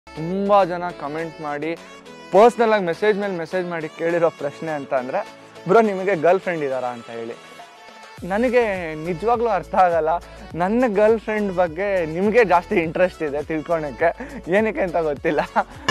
ತುಂಬ ಜನ ಕಮೆಂಟ್ ಮಾಡಿ ಪರ್ಸ್ನಲಾಗಿ ಮೆಸೇಜ್ ಮೇಲೆ ಮೆಸೇಜ್ ಮಾಡಿ ಕೇಳಿರೋ ಪ್ರಶ್ನೆ ಅಂತ ಅಂದರೆ ಬ್ರೋ ನಿಮಗೆ ಗರ್ಲ್ ಫ್ರೆಂಡ್ ಇದ್ದಾರಾ ಅಂತ ಹೇಳಿ ನನಗೆ ನಿಜವಾಗ್ಲೂ ಅರ್ಥ ಆಗಲ್ಲ ನನ್ನ ಗರ್ಲ್ ಫ್ರೆಂಡ್ ಬಗ್ಗೆ ನಿಮಗೆ ಜಾಸ್ತಿ ಇಂಟ್ರೆಸ್ಟ್ ಇದೆ ತಿಳ್ಕೊಳಕ್ಕೆ ಏನಕ್ಕೆ ಅಂತ ಗೊತ್ತಿಲ್ಲ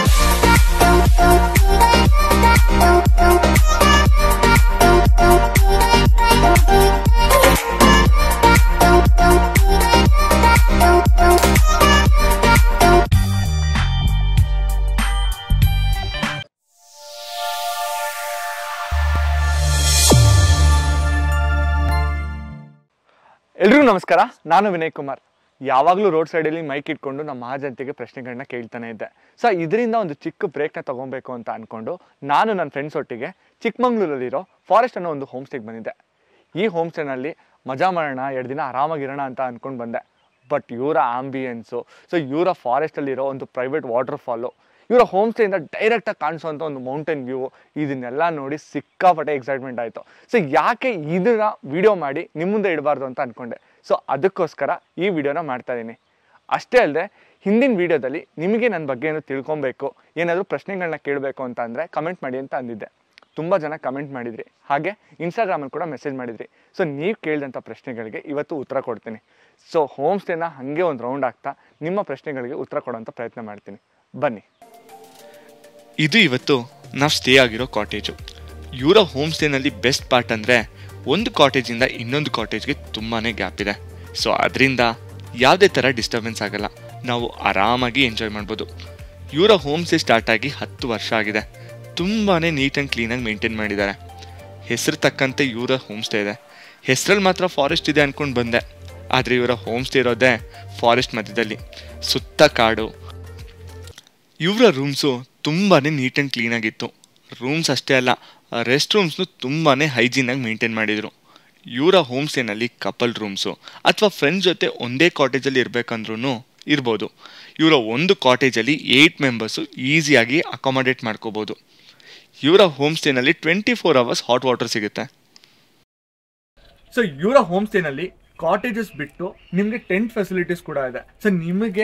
ಎಲ್ರಿಗೂ ನಮಸ್ಕಾರ ನಾನು ವಿನಯ್ ಕುಮಾರ್ ಯಾವಾಗಲೂ ರೋಡ್ ಸೈಡಲ್ಲಿ ಮೈಕ್ ಇಟ್ಕೊಂಡು ನಮ್ಮ ಮಹಾಜನತೆಗೆ ಪ್ರಶ್ನೆಗಳನ್ನ ಕೇಳ್ತಾನೆ ಇದ್ದೆ ಸೊ ಇದರಿಂದ ಒಂದು ಚಿಕ್ಕ ಬ್ರೇಕ್ನ ತಗೊಬೇಕು ಅಂತ ಅಂದ್ಕೊಂಡು ನಾನು ನನ್ನ ಫ್ರೆಂಡ್ಸ್ ಒಟ್ಟಿಗೆ ಚಿಕ್ಕಮಂಗ್ಳೂರಲ್ಲಿರೋ ಫಾರೆಸ್ಟ್ ಅನ್ನೋ ಒಂದು ಹೋಮ್ ಸ್ಟೇಗೆ ಬಂದಿದ್ದೆ ಈ ಹೋಮ್ ಸ್ಟೇನಲ್ಲಿ ಮಜಾ ಮಾಡೋಣ ಎರಡು ದಿನ ಆರಾಮಾಗಿರೋಣ ಅಂತ ಅಂದ್ಕೊಂಡು ಬಂದೆ ಬಟ್ ಇವರ ಆಂಬಿಯನ್ಸು ಸೊ ಇವರ ಫಾರೆಸ್ಟಲ್ಲಿರೋ ಒಂದು ಪ್ರೈವೇಟ್ ವಾಟರ್ ಫಾಲು ಇವರ ಹೋಮ್ ಸ್ಟೇಯಿಂದ ಡೈರೆಕ್ಟಾಗಿ ಕಾಣಿಸೋಂಥ ಒಂದು ಮೌಂಟೇನ್ ವ್ಯೂ ಇದನ್ನೆಲ್ಲ ನೋಡಿ ಸಿಕ್ಕಾಪಟ್ಟೆ ಎಕ್ಸೈಟ್ಮೆಂಟ್ ಆಯಿತು ಸೊ ಯಾಕೆ ಇದನ್ನ ವಿಡಿಯೋ ಮಾಡಿ ನಿಮ್ಮ ಮುಂದೆ ಇಡಬಾರ್ದು ಅಂತ ಅಂದ್ಕೊಂಡೆ ಸೊ ಅದಕ್ಕೋಸ್ಕರ ಈ ವಿಡಿಯೋನ ಮಾಡ್ತಾ ಇದ್ದೀನಿ ಅಷ್ಟೇ ಅಲ್ಲದೆ ಹಿಂದಿನ ವಿಡಿಯೋದಲ್ಲಿ ನಿಮಗೆ ನನ್ನ ಬಗ್ಗೆ ಏನು ತಿಳ್ಕೊಬೇಕು ಏನಾದರೂ ಪ್ರಶ್ನೆಗಳನ್ನ ಕೇಳಬೇಕು ಅಂತ ಅಂದರೆ ಕಮೆಂಟ್ ಮಾಡಿ ಅಂತ ಅಂದಿದ್ದೆ ತುಂಬ ಜನ ಕಮೆಂಟ್ ಮಾಡಿದ್ರಿ ಹಾಗೆ ಇನ್ಸ್ಟಾಗ್ರಾಮಲ್ಲಿ ಕೂಡ ಮೆಸೇಜ್ ಮಾಡಿದ್ರಿ ಸೊ ನೀವು ಕೇಳಿದಂಥ ಪ್ರಶ್ನೆಗಳಿಗೆ ಇವತ್ತು ಉತ್ತರ ಕೊಡ್ತೀನಿ ಸೊ ಹೋಮ್ ಸ್ಟೇನ ಹಾಗೆ ಒಂದು ರೌಂಡ್ ಆಗ್ತಾ ನಿಮ್ಮ ಪ್ರಶ್ನೆಗಳಿಗೆ ಉತ್ತರ ಕೊಡೋಂಥ ಪ್ರಯತ್ನ ಮಾಡ್ತೀನಿ ಬನ್ನಿ ಇದು ಇವತ್ತು ನಾವು ಸ್ಟೇ ಆಗಿರೋ ಕಾಟೇಜು ಇವರ ಹೋಮ್ ಸ್ಟೇನಲ್ಲಿ ಬೆಸ್ಟ್ ಪಾರ್ಟ್ ಅಂದರೆ ಒಂದು ಕಾಟೇಜಿಂದ ಇನ್ನೊಂದು ಕಾಟೇಜ್ಗೆ ತುಂಬಾ ಗ್ಯಾಪ್ ಇದೆ ಸೊ ಅದರಿಂದ ಯಾವುದೇ ಥರ ಡಿಸ್ಟರ್ಬೆನ್ಸ್ ಆಗಲ್ಲ ನಾವು ಆರಾಮಾಗಿ ಎಂಜಾಯ್ ಮಾಡ್ಬೋದು ಇವರ ಹೋಮ್ ಸ್ಟೇ ಸ್ಟಾರ್ಟ್ ಆಗಿ ಹತ್ತು ವರ್ಷ ಆಗಿದೆ ತುಂಬಾ ನೀಟ್ ಆ್ಯಂಡ್ ಕ್ಲೀನಾಗಿ ಮೇಂಟೈನ್ ಮಾಡಿದ್ದಾರೆ ಹೆಸರು ತಕ್ಕಂತೆ ಇವರ ಹೋಮ್ ಸ್ಟೇ ಇದೆ ಹೆಸರಲ್ಲಿ ಮಾತ್ರ ಫಾರೆಸ್ಟ್ ಇದೆ ಅಂದ್ಕೊಂಡು ಬಂದೆ ಆದರೆ ಇವರ ಹೋಮ್ ಸ್ಟೇ ಇರೋದೇ ಫಾರೆಸ್ಟ್ ಮಧ್ಯದಲ್ಲಿ ಸುತ್ತ ಕಾಡು ಇವರ ರೂಮ್ಸು ತುಂಬಾ ನೀಟ್ ಆ್ಯಂಡ್ ಕ್ಲೀನಾಗಿತ್ತು ರೂಮ್ಸ್ ಅಷ್ಟೇ ಅಲ್ಲ ರೆಸ್ಟ್ ರೂಮ್ಸ್ನು ತುಂಬಾ ಹೈಜೀನಾಗಿ ಮೇಂಟೈನ್ ಮಾಡಿದರು ಇವರ ಹೋಮ್ ಸ್ಟೇನಲ್ಲಿ ಕಪಲ್ ರೂಮ್ಸು ಅಥವಾ ಫ್ರೆಂಡ್ಸ್ ಜೊತೆ ಒಂದೇ ಕಾಟೇಜಲ್ಲಿ ಇರಬೇಕಂದ್ರೂ ಇರ್ಬೋದು ಇವರ ಒಂದು ಕಾಟೇಜಲ್ಲಿ ಏಯ್ಟ್ ಮೆಂಬರ್ಸು ಈಸಿಯಾಗಿ ಅಕಾಮಡೇಟ್ ಮಾಡ್ಕೋಬೋದು ಇವರ ಹೋಮ್ ಸ್ಟೇನಲ್ಲಿ twenty four hours hot water ಸಿಗುತ್ತೆ ಸೊ ಇವರ ಹೋಮ್ ಸ್ಟೇನಲ್ಲಿ ಕಾಟೇಜಸ್ ಬಿಟ್ಟು ನಿಮಗೆ ಟೆಂಟ್ ಫೆಸಿಲಿಟೀಸ್ ಕೂಡ ಇದೆ ಸೊ ನಿಮಗೆ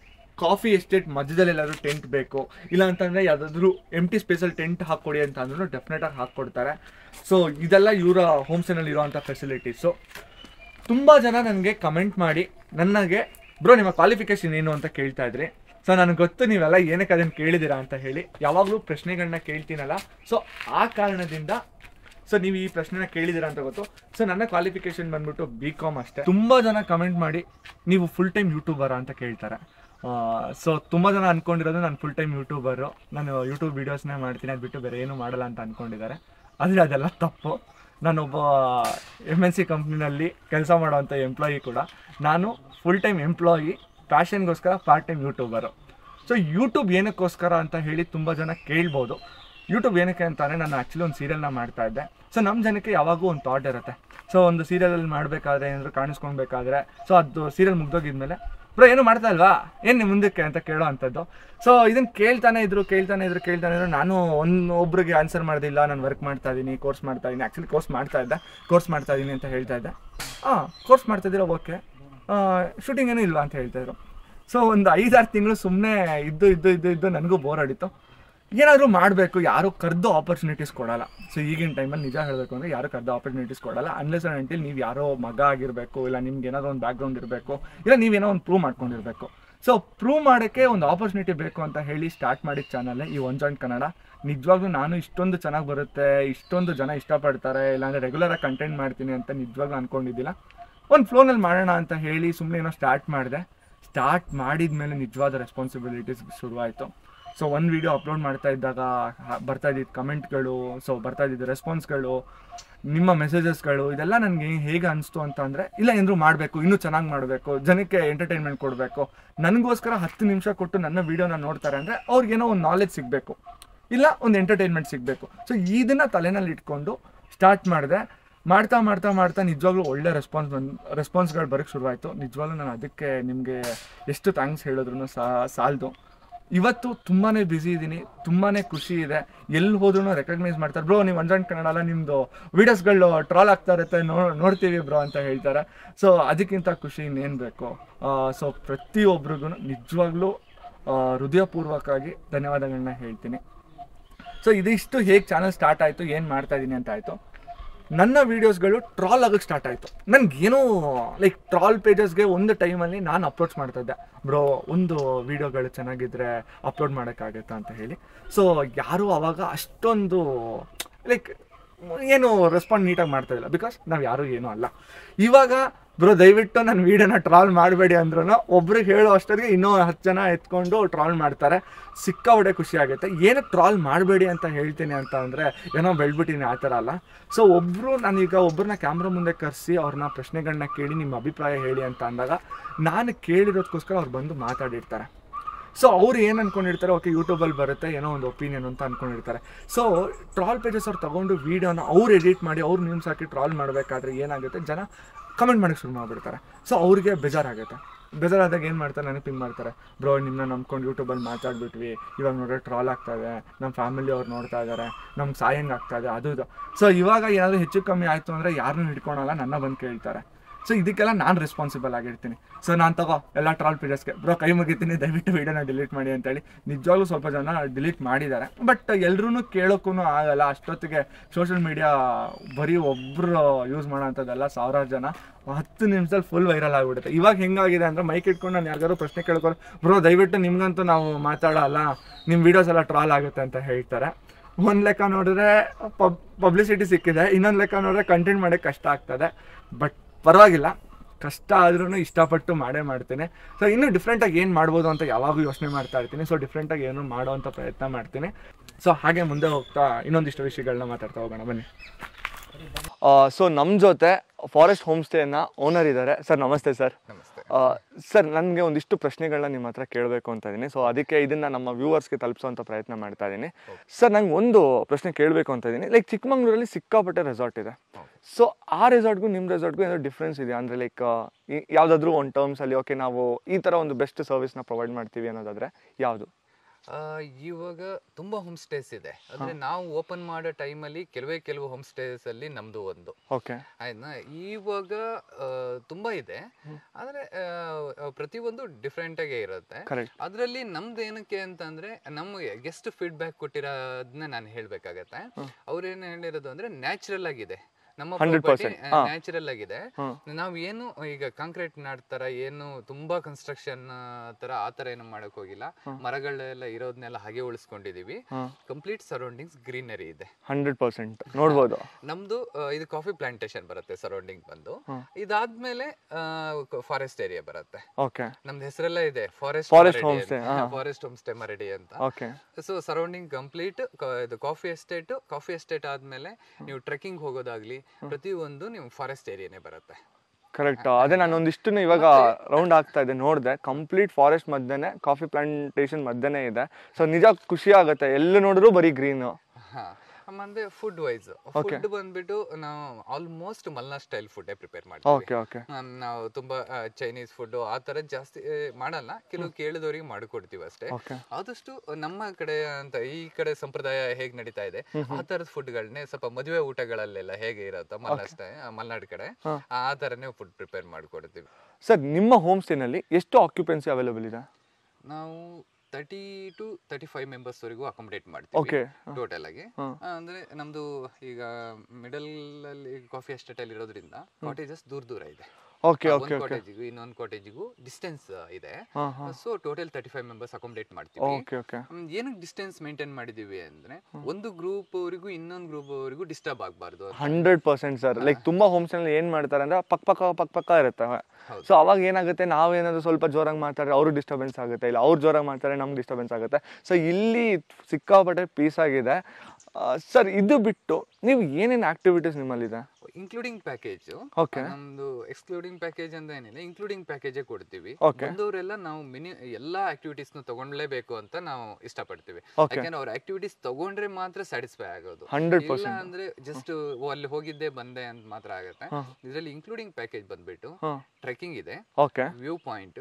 ಕಾಫಿ ಎಸ್ಟೇಟ್ ಮಧ್ಯದಲ್ಲಿ ಎಲ್ಲಾದರೂ ಟೆಂಟ್ ಬೇಕು ಇಲ್ಲ ಅಂತಂದರೆ ಯಾವುದಾದ್ರೂ ಎಂಟಿ ಸ್ಪೇಸಲ್ಲಿ ಟೆಂಟ್ ಹಾಕ್ಕೊಡಿ ಅಂತ ಅಂದ್ರೂ ಡೆಫಿನೆಟಾಗಿ ಹಾಕ್ಕೊಡ್ತಾರೆ ಸೊ ಇದೆಲ್ಲ ಇವರ ಹೋಮ್ ಸ್ಟೇನಲ್ಲಿ ಇರೋವಂಥ ಫೆಸಿಲಿಟೀಸು ತುಂಬ ಜನ ನನಗೆ ಕಮೆಂಟ್ ಮಾಡಿ ನನಗೆ ಬ್ರೋ ನಿಮ್ಮ ಕ್ವಾಲಿಫಿಕೇಶನ್ ಏನು ಅಂತ ಕೇಳ್ತಾ ಇದ್ರಿ ಸೊ ನನಗೆ ಗೊತ್ತು ನೀವೆಲ್ಲ ಏನಕ್ಕೆ ಅದನ್ನು ಕೇಳಿದ್ದೀರಾ ಅಂತ ಹೇಳಿ ಯಾವಾಗಲೂ ಪ್ರಶ್ನೆಗಳನ್ನ ಕೇಳ್ತೀನಲ್ಲ ಸೊ ಆ ಕಾರಣದಿಂದ ಸೊ ನೀವು ಈ ಪ್ರಶ್ನೆನ ಕೇಳಿದ್ದೀರಾ ಅಂತ ಗೊತ್ತು ಸೊ ನನ್ನ ಕ್ವಾಲಿಫಿಕೇಶನ್ ಬಂದ್ಬಿಟ್ಟು ಬಿ ಕಾಮ್ ಅಷ್ಟೇ ತುಂಬ ಜನ ಕಮೆಂಟ್ ಮಾಡಿ ನೀವು ಫುಲ್ ಟೈಮ್ ಯೂಟ್ಯೂಬರ ಅಂತ ಕೇಳ್ತಾರೆ ಸೊ ತುಂಬ ಜನ ಅನ್ಕೊಂಡಿರೋದು ನಾನು ಫುಲ್ ಟೈಮ್ ಯೂಟ್ಯೂಬರು ನಾನು ಯೂಟ್ಯೂಬ್ ವೀಡಿಯೋಸ್ನೇ ಮಾಡ್ತೀನಿ ಅದು ಬಿಟ್ಟು ಬೇರೆ ಏನೂ ಮಾಡಲ್ಲ ಅಂತ ಅಂದ್ಕೊಂಡಿದ್ದಾರೆ ಆದರೆ ಅದೆಲ್ಲ ತಪ್ಪು ನಾನೊಬ್ಬ ಎಮ್ ಎನ್ ಸಿ ಕಂಪ್ನಿನಲ್ಲಿ ಕೆಲಸ ಮಾಡೋವಂಥ ಎಂಪ್ಲಾಯಿ ಕೂಡ ನಾನು ಫುಲ್ ಟೈಮ್ ಎಂಪ್ಲಾಯಿ ಪ್ಯಾಷನ್ಗೋಸ್ಕರ part time YouTuber so YouTube ಏನಕ್ಕೋಸ್ಕರ ಅಂತ ಹೇಳಿ ತುಂಬ ಜನ ಕೇಳ್ಬೋದು ಯೂಟ್ಯೂಬ್ ಏನಕ್ಕೆ ಅಂತಾನೆ ನಾನು ಆ್ಯಕ್ಚುಲಿ ಒಂದು ಸೀರಿಯಲ್ನ ಮಾಡ್ತಾ ಇದ್ದೆ ಸೊ ನಮ್ಮ ಜನಕ್ಕೆ ಯಾವಾಗೂ ಒಂದು ಥಾಟ್ ಇರುತ್ತೆ ಸೊ ಒಂದು ಸೀರಿಯಲಲ್ಲಿ ಮಾಡಬೇಕಾದ್ರೆ ಏನಾದರೂ ಕಾಣಿಸ್ಕೊಳ್ಬೇಕಾದ್ರೆ ಸೊ ಅದು ಸೀರಿಯಲ್ ಮುಗ್ದೋಗಿದ್ಮೇಲೆ ಬ್ರೋ ಏನು ಮಾಡ್ತಾ ಇಲ್ವಾ ಏನು ಮುಂದಕ್ಕೆ ಅಂತ ಕೇಳೋ ಅಂಥದ್ದು ಸೊ ಇದನ್ನು ಕೇಳ್ತಾನೆ ಇದ್ರು ಕೇಳ್ತಾನೆ ಇದ್ರು ಕೇಳ್ತಾನೆ ಇದ್ರು ನಾನು ಒಂದು ಒಬ್ರಿಗೆ ಆನ್ಸರ್ ಮಾಡೋದಿಲ್ಲ ನಾನು ವರ್ಕ್ ಮಾಡ್ತಾ ಇದ್ದೀನಿ ಕೋರ್ಸ್ ಮಾಡ್ತಾ ಇದ್ದೀನಿ ಆ್ಯಕ್ಚುಲಿ ಕೋರ್ಸ್ ಮಾಡ್ತಾ ಇದ್ದೆ ಕೋರ್ಸ್ ಮಾಡ್ತಾ ಇದ್ದೀನಿ ಅಂತ ಹೇಳ್ತಾ ಇದ್ದೆ ಹಾಂ ಕೋರ್ಸ್ ಮಾಡ್ತಾ ಇದ್ದೀರಾ ಓಕೆ ಶೂಟಿಂಗ್ ಏನೂ ಇಲ್ವಾ ಅಂತ ಹೇಳ್ತಾಯಿದ್ರು ಸೊ ಒಂದು ಐದಾರು ತಿಂಗಳು ಸುಮ್ಮನೆ ಇದ್ದು ಇದ್ದು ಇದ್ದು ಇದ್ದು ನನಗೂ ಬೋರ್ ಆಡಿತ್ತು ಏನಾದರೂ ಮಾಡಬೇಕು ಯಾರು ಕರೆದು ಆಪರ್ಚುನಿಟೀಸ್ ಕೊಡಲ್ಲ ಸೊ ಈಗಿನ ಟೈಮಲ್ಲಿ ನಿಜ ಹೇಳಬೇಕು ಅಂದರೆ ಯಾರು ಕರೆದು ಆಪರ್ಚುನಿಟೀಸ್ ಕೊಡಲ್ಲ ಅನ್ಲೆಸ್ ಅಂಟಿಲ್ ನೀವು ಯಾರೋ ಮಗ ಆಗಿರಬೇಕು ಇಲ್ಲ ನಿಮ್ಗೆ ಏನಾದರೂ ಒಂದು ಬ್ಯಾಕ್ಗ್ರೌಂಡ್ ಇರಬೇಕು ಇಲ್ಲ ನೀವೇನೋ ಒಂದು ಪ್ರೂವ್ ಮಾಡ್ಕೊಂಡಿರಬೇಕು ಸೊ ಪ್ರೂವ್ ಮಾಡೋಕ್ಕೆ ಒಂದು ಆಪರ್ಚುನಿಟಿ ಬೇಕು ಅಂತ ಹೇಳಿ ಸ್ಟಾರ್ಟ್ ಮಾಡಿದ ಚಾನಲ್ ಈ ಒನ್ ಜಾಯಿಂಟ್ ಕನ್ನಡ ನಿಜವಾಗ್ಲೂ ನಾನು ಇಷ್ಟೊಂದು ಚೆನ್ನಾಗಿ ಬರುತ್ತೆ ಇಷ್ಟೊಂದು ಜನ ಇಷ್ಟಪಡ್ತಾರೆ ಇಲ್ಲಾಂದರೆ ರೆಗ್ಯುಲರಾಗಿ ಕಂಟೆಂಟ್ ಮಾಡ್ತೀನಿ ಅಂತ ನಿಜವಾಗ್ಲೂ ಅಂದ್ಕೊಂಡಿದ್ದಿಲ್ಲ ಒಂದು ಫ್ಲೋನಲ್ಲಿ ಮಾಡೋಣ ಅಂತ ಹೇಳಿ ಸುಮ್ಮನೆ ಏನೋ ಸ್ಟಾರ್ಟ್ ಮಾಡಿದೆ ಸ್ಟಾರ್ಟ್ ಮಾಡಿದ ಮೇಲೆ ನಿಜವಾದ ರೆಸ್ಪಾನ್ಸಿಬಿಲಿಟೀಸ್ ಶುರುವಾಯಿತು ಸೊ ಒಂದು ವಿಡಿಯೋ ಅಪ್ಲೋಡ್ ಮಾಡ್ತಾ ಇದ್ದಾಗ ಹ- ಬರ್ತಾ ಇದ್ದಿದ್ದು ಕಮೆಂಟ್ಗಳು ಸೊ ಬರ್ತಾ ಇದ್ದಿದ್ದು ರೆಸ್ಪಾನ್ಸ್ಗಳು ನಿಮ್ಮ ಮೆಸೇಜಸ್ಗಳು ಇದೆಲ್ಲ ನನಗೆ ಹೇಗೆ ಅನಿಸ್ತು ಅಂತ ಅಂದರೆ ಇಲ್ಲ ಏನಾದ್ರು ಮಾಡಬೇಕು ಇನ್ನೂ ಚೆನ್ನಾಗಿ ಮಾಡಬೇಕು ಜನಕ್ಕೆ ಎಂಟರ್ಟೈನ್ಮೆಂಟ್ ಕೊಡಬೇಕು ನನಗೋಸ್ಕರ ಹತ್ತು ನಿಮಿಷ ಕೊಟ್ಟು ನನ್ನ ವಿಡಿಯೋನ ನೋಡ್ತಾರೆ ಅಂದರೆ ಅವ್ರಿಗೇನೋ ಒಂದು ನಾಲೆಜ್ ಸಿಗಬೇಕು ಇಲ್ಲ ಒಂದು ಎಂಟರ್ಟೈನ್ಮೆಂಟ್ ಸಿಗಬೇಕು ಸೊ ಇದನ್ನು ತಲೆನಲ್ಲಿ ಇಟ್ಕೊಂಡು ಸ್ಟಾರ್ಟ್ ಮಾಡಿದೆ ಮಾಡ್ತಾ ಮಾಡ್ತಾ ಮಾಡ್ತಾ ನಿಜವಾಗ್ಲೂ ಒಳ್ಳೆ ರೆಸ್ಪಾನ್ಸ್ ಬಂದು ರೆಸ್ಪಾನ್ಸ್ಗಳು ಬರೋಕ್ಕೆ ಶುರುವಾಯಿತು ನಿಜವಾಗ್ಲೂ ನಾನು ಅದಕ್ಕೆ ನಿಮಗೆ ಎಷ್ಟು ಥ್ಯಾಂಕ್ಸ್ ಹೇಳಿದ್ರು ಸಾಲದು ಇವತ್ತು ತುಂಬಾ ಬ್ಯುಸಿ ಇದ್ದೀನಿ ತುಂಬಾ ಖುಷಿ ಇದೆ ಎಲ್ಲಿ ಹೋದ್ರೂ ರೆಕಗ್ನೈಸ್ ಮಾಡ್ತಾರೆ ಬ್ರೋ ನೀವು ಒಂಜಾಂಟ್ ಕನ್ನಡ ಅಲ್ಲ ನಿಮ್ಮದು ವೀಡಿಯೋಸ್ಗಳು ಟ್ರಾಲ್ ಆಗ್ತಾ ಇರುತ್ತೆ ನೋ ನೋಡ್ತೀವಿ ಬ್ರೋ ಅಂತ ಹೇಳ್ತಾರೆ ಸೊ ಅದಕ್ಕಿಂತ ಖುಷಿ ಇನ್ನೇನು ಬೇಕು ಸೊ ಪ್ರತಿಯೊಬ್ರಿಗೂ ನಿಜವಾಗ್ಲೂ ಆ, ಹೃದಯಪೂರ್ವಕವಾಗಿ ಧನ್ಯವಾದಗಳನ್ನ ಹೇಳ್ತೀನಿ ಸೊ ಇದಿಷ್ಟು ಹೇಗೆ ಚಾನಲ್ ಸ್ಟಾರ್ಟ್ ಆಯಿತು ಏನು ಮಾಡ್ತಾ ಇದ್ದೀನಿ ಅಂತ ಆಯಿತು ನನ್ನ ವೀಡಿಯೋಸ್ಗಳು ಟ್ರಾಲ್ ಆಗೋಕ್ಕೆ ಸ್ಟಾರ್ಟ್ ಆಯಿತು ನನಗೇನೋ ಲೈಕ್ ಟ್ರಾಲ್ ಪೇಜಸ್ಗೆ ಒಂದು ಟೈಮಲ್ಲಿ ನಾನು ಅಪ್ರೋಚ್ ಮಾಡ್ತಾ ಇದ್ದೆ ಬ್ರೋ ಒಂದು ವೀಡಿಯೋಗಳು ಚೆನ್ನಾಗಿದ್ರೆ ಅಪ್ಲೋಡ್ ಮಾಡೋಕ್ಕಾಗತ್ತಾ ಅಂತ ಹೇಳಿ ಸೊ ಯಾರೂ ಅವಾಗ ಅಷ್ಟೊಂದು ಲೈಕ್ ಏನು ರೆಸ್ಪಾಂಡ್ ನೀಟಾಗಿ ಮಾಡ್ತಾ ಇಲ್ಲ ಬಿಕಾಸ್ ನಾವು ಯಾರೂ ಏನೂ ಅಲ್ಲ ಇವಾಗ ಬ್ರೋ ದಯವಿಟ್ಟು ನನ್ನ ವೀಡಿಯೋನ ಟ್ರಾಲ್ ಮಾಡಬೇಡಿ ಅಂದ್ರೂ ಒಬ್ರಿಗೆ ಹೇಳೋ ಅಷ್ಟೊತ್ತಿಗೆ ಇನ್ನೂ ಹತ್ತು ಜನ ಎತ್ಕೊಂಡು ಟ್ರಾಲ್ ಮಾಡ್ತಾರೆ ಸಿಕ್ಕಾಬಡೆ ಖುಷಿ ಆಗುತ್ತೆ ಏನಕ್ಕೆ ಟ್ರಾಲ್ ಮಾಡಬೇಡಿ ಅಂತ ಹೇಳ್ತೀನಿ ಅಂತ ಅಂದರೆ ಏನೋ ಬೆಳ್ಬಿಟ್ಟಿನಿ ಆ ಥರ ಅಲ್ಲ ಸೊ ಒಬ್ಬರು ನಾನೀಗ ಒಬ್ಬರನ್ನ ಕ್ಯಾಮ್ರಾ ಮುಂದೆ ಕರೆಸಿ ಅವ್ರನ್ನ ಪ್ರಶ್ನೆಗಳನ್ನ ಕೇಳಿ ನಿಮ್ಮ ಅಭಿಪ್ರಾಯ ಹೇಳಿ ಅಂತ ಅಂದಾಗ ನಾನು ಕೇಳಿರೋದಕ್ಕೋಸ್ಕರ ಅವ್ರು ಬಂದು ಮಾತಾಡಿರ್ತಾರೆ ಸೊ ಅವ್ರು ಏನು ಅನ್ಕೊಂಡಿರ್ತಾರೆ ಓಕೆ ಯೂಟ್ಯೂಬಲ್ಲಿ ಬರುತ್ತೆ ಏನೋ ಒಂದು ಒಪಿನಿಯನ್ ಅಂತ ಅನ್ಕೊಂಡಿರ್ತಾರೆ ಸೊ ಟ್ರಾಲ್ ಪೇಜಸ್ ಅವ್ರು ತಗೊಂಡು ವೀಡಿಯೋನ ಅವ್ರು ಎಡಿಟ್ ಮಾಡಿ ಅವ್ರು ನ್ಯೂಸ್ ಹಾಕಿ ಟ್ರಾಲ್ ಮಾಡಬೇಕಾದ್ರೆ ಏನಾಗುತ್ತೆ ಜನ ಕಮೆಂಟ್ ಮಾಡೋಕ್ಕೆ ಶುರು ಮಾಡಿಬಿಡ್ತಾರೆ ಸೊ ಅವ್ರಿಗೆ ಬೇಜಾರಾಗುತ್ತೆ ಬೇಜಾರಾದಾಗ ಏನು ಮಾಡ್ತಾರೆ ನನಗೆ ಪಿಂಗ್ ಮಾಡ್ತಾರೆ ಬ್ರೋ ನಿಮ್ಮನ್ನ ನಂಬ್ಕೊಂಡು ಯೂಟ್ಯೂಬಲ್ಲಿ ಮಾತಾಡ್ಬಿಟ್ವಿ ಇವಾಗ ನೋಡಿದ್ರೆ ಟ್ರಾಲ್ ಆಗ್ತಾ ಇದೆ ನಮ್ಮ ಫ್ಯಾಮಿಲಿ ಅವ್ರು ನೋಡ್ತಾ ಇದ್ದಾರೆ ನಮ್ಗೆ ಸಾಯಂಗ್ ಆಗ್ತಾ ಇದೆ ಅದು ಇದು ಸೊ ಇವಾಗ ಏನಾದರೂ ಹೆಚ್ಚು ಕಮ್ಮಿ ಆಯಿತು ಅಂದರೆ ಯಾರನ್ನೂ ಹಿಡ್ಕೊಳಲ್ಲ ನನ್ನ ಬಂದು ಕೇಳ್ತಾರೆ ಸೊ ಇದಕ್ಕೆಲ್ಲ ನಾನು ರೆಸ್ಪಾನ್ಸಿಬಲ್ ಆಗಿರ್ತೀನಿ ಸೊ ನಾನು ತಗೋ ಎಲ್ಲ ಟ್ರಾಲ್ ಪೀರಿಯಡ್ಸ್ಗೆ ಬ್ರೋ ಕೈ ಮುಗಿತೀನಿ ದಯವಿಟ್ಟು ವೀಡಿಯೋನ ಡಿಲೀಟ್ ಮಾಡಿ ಅಂತೇಳಿ ನಿಜವಾಗ್ಲೂ ಸ್ವಲ್ಪ ಜನ ಡಿಲೀಟ್ ಮಾಡಿದ್ದಾರೆ ಬಟ್ ಎಲ್ರೂ ಕೇಳೋಕ್ಕೂ ಆಗಲ್ಲ ಅಷ್ಟೊತ್ತಿಗೆ ಸೋಷಿಯಲ್ ಮೀಡಿಯಾ ಬರೀ ಒಬ್ಬರು ಯೂಸ್ ಮಾಡೋಂಥದ್ದೆಲ್ಲ ಸಾವಿರಾರು ಜನ ಹತ್ತು ನಿಮಿಷದಲ್ಲಿ ಫುಲ್ ವೈರಲ್ ಆಗಿಬಿಡುತ್ತೆ ಇವಾಗ ಹೆಂಗಾಗಿದೆ ಅಂದರೆ ಮೈಕ್ ಇಟ್ಕೊಂಡು ನಾನು ಯಾರಿಗಾರು ಪ್ರಶ್ನೆ ಕೇಳ್ಕೊಂಡು ಬ್ರೋ ದಯವಿಟ್ಟು ನಿಮ್ಗಂತೂ ನಾವು ಮಾತಾಡಲ್ಲ ನಿಮ್ಮ ವೀಡಿಯೋಸ್ ಎಲ್ಲ ಟ್ರಾಲ್ ಆಗುತ್ತೆ ಅಂತ ಹೇಳ್ತಾರೆ ಒಂದು ಲೆಕ್ಕ ನೋಡಿದ್ರೆ ಪಬ್ ಪಬ್ಲಿಸಿಟಿ ಸಿಕ್ಕಿದೆ ಇನ್ನೊಂದು ಲೆಕ್ಕ ನೋಡಿದ್ರೆ ಕಂಟೆಂಟ್ ಮಾಡೋಕ್ಕೆ ಕಷ್ಟ ಆಗ್ತದೆ ಬಟ್ ಪರವಾಗಿಲ್ಲ ಕಷ್ಟ ಆದ್ರೂ ಇಷ್ಟಪಟ್ಟು ಮಾಡೇ ಮಾಡ್ತೀನಿ ಸೊ ಇನ್ನೂ ಡಿಫ್ರೆಂಟಾಗಿ ಏನು ಮಾಡ್ಬೋದು ಅಂತ ಯಾವಾಗೂ ಯೋಚನೆ ಮಾಡ್ತಾ ಇರ್ತೀನಿ ಸೊ ಡಿಫ್ರೆಂಟಾಗಿ ಏನು ಮಾಡುವಂಥ ಪ್ರಯತ್ನ ಮಾಡ್ತೀನಿ ಸೊ ಹಾಗೆ ಮುಂದೆ ಹೋಗ್ತಾ ಇನ್ನೊಂದಿಷ್ಟು ವಿಷಯಗಳನ್ನ ಮಾತಾಡ್ತಾ ಹೋಗೋಣ ಬನ್ನಿ ಸೊ ನಮ್ಮ ಜೊತೆ ಫಾರೆಸ್ಟ್ ಹೋಮ್ ಸ್ಟೇನ ಓನರ್ ಇದ್ದಾರೆ ಸರ್ ನಮಸ್ತೆ ಸರ್ ನಮಸ್ತೆ ಸರ್ ನನಗೆ ಒಂದಿಷ್ಟು ಪ್ರಶ್ನೆಗಳನ್ನ ನಿಮ್ಮ ಹತ್ರ ಕೇಳಬೇಕು ಅಂತ ಇದ್ದೀನಿ ಸೊ ಅದಕ್ಕೆ ಇದನ್ನ ನಮ್ಮ ವ್ಯೂವರ್ಸ್ಗೆ ತಲುಪಿಸುವಂಥ ಪ್ರಯತ್ನ ಮಾಡ್ತಾ ಇದ್ದೀನಿ ಸರ್ ನಂಗೆ ಒಂದು ಪ್ರಶ್ನೆ ಕೇಳಬೇಕು ಅಂತ ಇದ್ದೀನಿ ಲೈಕ್ ಚಿಕ್ಕಮಂಗ್ಳೂರಲ್ಲಿ ಸಿಕ್ಕಾಪಟ್ಟೆ ರೆಸಾರ್ಟ್ ಇದೆ ಸೊ ಆ ರೆಸಾರ್ಟ್ಗೂ ನಿಮ್ಮ ರೆಸಾರ್ಟ್ಗೂ ಏನೋ ಡಿಫ್ರೆನ್ಸ್ ಇದೆ ಅಂದರೆ ಲೈಕ್ ಯಾವುದಾದ್ರೂ ಒಂದು ಟರ್ಮ್ಸಲ್ಲಿ ಓಕೆ ನಾವು ಈ ಥರ ಒಂದು ಬೆಸ್ಟ್ ಸರ್ವಿಸ್ನ ಪ್ರೊವೈಡ್ ಮಾಡ್ತೀವಿ ಅನ್ನೋದಾದರೆ ಯಾವುದು ಆ, ಇವಾಗ ತುಂಬಾ ಹೋಮ್ ಸ್ಟೇಸ್ ಇದೆ ಅಂದ್ರೆ ನಾವು ಓಪನ್ ಮಾಡೋ ಟೈಮಲ್ಲಿ ಕೆಲವೇ ಕೆಲವು ಹೋಮ್ ಸ್ಟೇಸ್ ಅಲ್ಲಿ ನಮ್ದು ಒಂದು ಓಕೆ ಆಯ್ತಾ ಇವಾಗ ಆ, ತುಂಬಾ ಇದೆ ಆದ್ರೆ ಆ, ಪ್ರತಿಯೊಂದು ಡಿಫ್ರೆಂಟ್ ಆಗೇ ಇರುತ್ತೆ ಕರೆಕ್ಟ್ ಅದರಲ್ಲಿ ನಮ್ದು ಏನಕ್ಕೆ ಅಂತಂದ್ರೆ ನಮಗೆ ಗೆಸ್ಟ್ ಫೀಡ್ಬ್ಯಾಕ್ ಕೊಟ್ಟಿರೋದನ್ನ ನಾನು ಹೇಳ್ಬೇಕಾಗತ್ತೆ ಅವ್ರೇನು ಹೇಳಿರೋದು ಅಂದ್ರೆ ನ್ಯಾಚುರಲ್ ಆಗಿದೆ ನಮ್ಮ 100%, ಹಾ. ನ್ಯಾಚುರಲ್ ಆಗಿದೆ ಹ್ಮ್. ನಾವು ಏನು ಈಗ ಕಾಂಕ್ರೀಟ್ ತರ ಏನು ತುಂಬಾ ಕನ್ಸ್ಟ್ರಕ್ಷನ್ ತರ ಆ ತರ ಏನು ಮಾಡಕ್ ಹೋಗಿಲ್ಲ ಮರಗಳೆಲ್ಲ ಇರೋದನ್ನೆಲ್ಲ ಹಾಗೆ ಉಳಿಸ್ಕೊಂಡಿದೀವಿ ಹಾಂ ಕಂಪ್ಲೀಟ್ ಸರೌಂಡಿಂಗ್ಸ್ ಗ್ರೀನರಿ ಇದೆ ಹಂಡ್ರೆಡ್ ಪರ್ಸೆಂಟ್ ನೋಡ್ಬೋದು ನಮ್ದು ಆ, ಇದು ಕಾಫಿ ಪ್ಲಾಂಟೇಶನ್ ಬರುತ್ತೆ ಸರೌಂಡಿಂಗ್ ಬಂದು ಹ್ಮ್. ಇದಾದ್ಮೇಲೆ ಫಾರೆಸ್ಟ್ ಏರಿಯಾ ಬರುತ್ತೆ ಓಕೆ ನಮ್ದು ಹೆಸರೆಲ್ಲ ಇದೆ ಫಾರೆಸ್ಟ್ Forest homestay, ಹಾ. ಫಾರೆಸ್ಟ್ ಹೋಮ್ ಸ್ಟೇ ಮರಡಿ ಅಂತ ಓಕೆ ಸೊ ಸರೌಂಡಿಂಗ್ ಕಂಪ್ಲೀಟ್ ಇದು ಕಾಫಿ ಎಸ್ಟೇಟ್ ಕಾಫಿ ಎಸ್ಟೇಟ್ ಆದ್ಮೇಲೆ ನೀವು ಟ್ರೆಕ್ಕಿಂಗ್ ಹೋಗೋದಾಗ್ಲಿ ಪ್ರತಿಯೊಂದು ನೀವು ಫಾರೆಸ್ಟ್ ಏರಿಯಾನೇ ಬರುತ್ತೆ ಕರೆಕ್ಟ್ ಅದೇ ನಾನು ಒಂದಿಷ್ಟು ಇವಾಗ ರೌಂಡ್ ಆಗ್ತಾ ಇದೆ ನೋಡಿದೆ ಕಂಪ್ಲೀಟ್ ಫಾರೆಸ್ಟ್ ಮಧ್ಯೆನೆ ಕಾಫಿ ಪ್ಲಾಂಟೇಶನ್ ಮಧ್ಯೆನೇ ಇದೆ ಸೊ ನಿಜ ಖುಷಿ ಆಗುತ್ತೆ ಎಲ್ಲಿ ನೋಡಿದ್ರು ಬರೀ ಗ್ರೀನ್ ಹಾ ಆಮೇಲೆ ಫುಡ್ ವೈಸ್ ಫುಡ್ ಬಂದ್ಬಿಟ್ಟು ನಾವು almost Malnad style food prepare ಮಾಡ್ತೀವಿ ಓಕೆ ಓಕೆ ಹ್ಮ್, ನಾವು ತುಂಬಾ ಚೈನೀಸ್ ಫುಡ್ ಆ ತರ ಜಾಸ್ತಿ ಆ, ಮಾಡಲ್ಲ ಕೆಲವು ಕೇಳಿದವರಿಗೆ ಮಾಡಿಕೊಡ್ತೀವಿ ಅಷ್ಟೇ ಓಕೆ ಆದಷ್ಟು ನಮ್ಮ ಕಡೆ ಅಂತ ಈ ಕಡೆ ಸಂಪ್ರದಾಯ ಹೇಗ್ ನಡೀತಾ ಇದೆ ಆ ತರದ ಫುಡ್ಗಳನ್ನೇ ಸ್ವಲ್ಪ ಮದುವೆ ಊಟಗಳಲ್ಲೆಲ್ಲ ಹೇಗೆ ಇರುತ್ತೋ ಮಲ್ನಾಡ್ ಮಲ್ನಾಡ್ ಕಡೆ ಹಾ. ಆ ತರನೇ ಫುಡ್ ಪ್ರಿಪೇರ್ ಮಾಡ್ಕೊಡ್ತೀವಿ ಸರ್ ನಿಮ್ಮ ಹೋಮ್ ಸ್ಟೇನಲ್ಲಿ ಎಷ್ಟು ಆಕ್ಯುಪೆನ್ಸಿ ಅವೈಲೇಬಲ್ ಇದೆ ನಾವು thirty two thirty five members ವರೆಗೂ ಅಕಾಮಿಡೇಟ್ ಮಾಡ್ತೀವಿ ಓಕೆ ಟೋಟಲ್ ಆಗಿ ಹಾ. ಆ, ಅಂದ್ರೆ ನಮ್ದು ಈಗ ಮಿಡಲ್ ಅಲ್ಲಿ ಕಾಫಿ ಎಸ್ಟೇಟ್ ಅಲ್ಲಿ ಇರೋದ್ರಿಂದ ಕಾಟೇಜಸ್ ದೂರ ದೂರ ಇದೆ ಓಕೆ ಓಕೆ ಒಂದು ಓಕೆ ಕಾಟೇಜಿಗೂ ಇನ್ನೊಂದು ಕಾಟೇಜಿಗೂ ಡಿಸ್ಟೆನ್ಸ್ ಇದೆ ಹಾಂ ಹಾಂ so total thirty five members accommodate ಮಾಡ್ತೀವಿ ಓಕೆ ಓಕೆ ಹ್ಮ್, ಏನಕ್ಕೆ ಡಿಸ್ಟೆನ್ಸ್ ಮೇಂಟೈನ್ ಮಾಡಿದೀವಿ ಅಂದ್ರೆ ಒಂದು ಗ್ರೂಪ್ ಅವರಿಗೂ ಇನ್ನೊಂದು ಗ್ರೂಪ್ ಅವರಿಗೂ ಡಿಸ್ಟರ್ಬ್ ಆಗಬಾರ್ದು ಹಂಡ್ರೆಡ್ ಪರ್ಸೆಂಟ್ ಸರ್ ಲೈಕ್ ತುಂಬಾ ಹೋಮ್ ಸ್ಟೇನಲ್ಲಿ ಏನು ಮಾಡ್ತಾರೆ ಅಂದ್ರೆ ಪಕ್ಕ ಪಕ್ಕ ಪಕ್ಕ ಪಕ್ಕ ಇರುತ್ತೆ ಹೌದು. ಸೊ ಅವಾಗ ಏನಾಗುತ್ತೆ ನಾವೇನಾದ್ರು ಸ್ವಲ್ಪ ಜೋರಾಗಿ ಮಾತಾಡಿದ್ರೆ ಅವ್ರಿಗೆ ಡಿಸ್ಟರ್ಬೆನ್ಸ್ ಆಗುತ್ತೆ ಇಲ್ಲ ಅವ್ರು ಜೋರಾಗಿ ಮಾತಾಡಿದ್ರೆ ನಮ್ಗೆ ಡಿಸ್ಟರ್ಬೆನ್ಸ್ ಆಗುತ್ತೆ ಸೊ ಇಲ್ಲಿ ಸಿಕ್ಕಾಪಟ್ಟೆ ಪೀಸ್ ಆಗಿದೆ ಸರ್ ಇದು ಬಿಟ್ಟು ನೀವು ಏನೇನು ಆಕ್ಟಿವಿಟೀಸ್ ನಿಮ್ಮಲ್ಲಿದೆ ಇನ್ಕ್ಲೂಡಿಂಗ್ ಪ್ಯಾಕೇಜ್ Okay. ನಮ್ದು ಎಕ್ಸ್ಕ್ಲೂಡಿಂಗ್ ಪ್ಯಾಕೇಜ್ ಅಂತ ಏನಿಲ್ಲ ಇನ್ಕ್ಲೂಡಿಂಗ್ ಪ್ಯಾಕೇಜೇ ಕೊಡ್ತೀವಿ Okay. ಬಂದವರೆಲ್ಲ ನಾವು ಮಿನಿ ಎಲ್ಲಾ ಆಕ್ಟಿವಿಟೀಸ್ ತಗೊಳ್ಲೇಬೇಕು ಅಂತ ನಾವು ಇಷ್ಟಪಡ್ತೀವಿ Okay. ಯಾಕಂದ್ರೆ ಅವ್ರ ಆಕ್ಟಿವಿಟೀಸ್ ತಗೊಂಡ್ರೆ ಮಾತ್ರ ಸ್ಯಾಟಿಸ್ಫೈ ಆಗೋದು ಹಂಡ್ರೆಡ್ ಇಲ್ಲ ಪರ್ಸೆಂಟ್ ಅಂದ್ರೆ ಜಸ್ಟ್ ಅಲ್ಲಿ ಹೋಗಿದ್ದೆ ಬಂದೆ ಅಂತ ಮಾತ್ರ ಆಗುತ್ತೆ ಹಾ. ಇದರಲ್ಲಿ ಇನ್ಕ್ಲೂಡಿಂಗ್ ಪ್ಯಾಕೇಜ್ ಬಂದ್ಬಿಟ್ಟು ಹಾಂ ಟ್ರೆಕ್ಕಿಂಗ್ ಇದೆ okay view point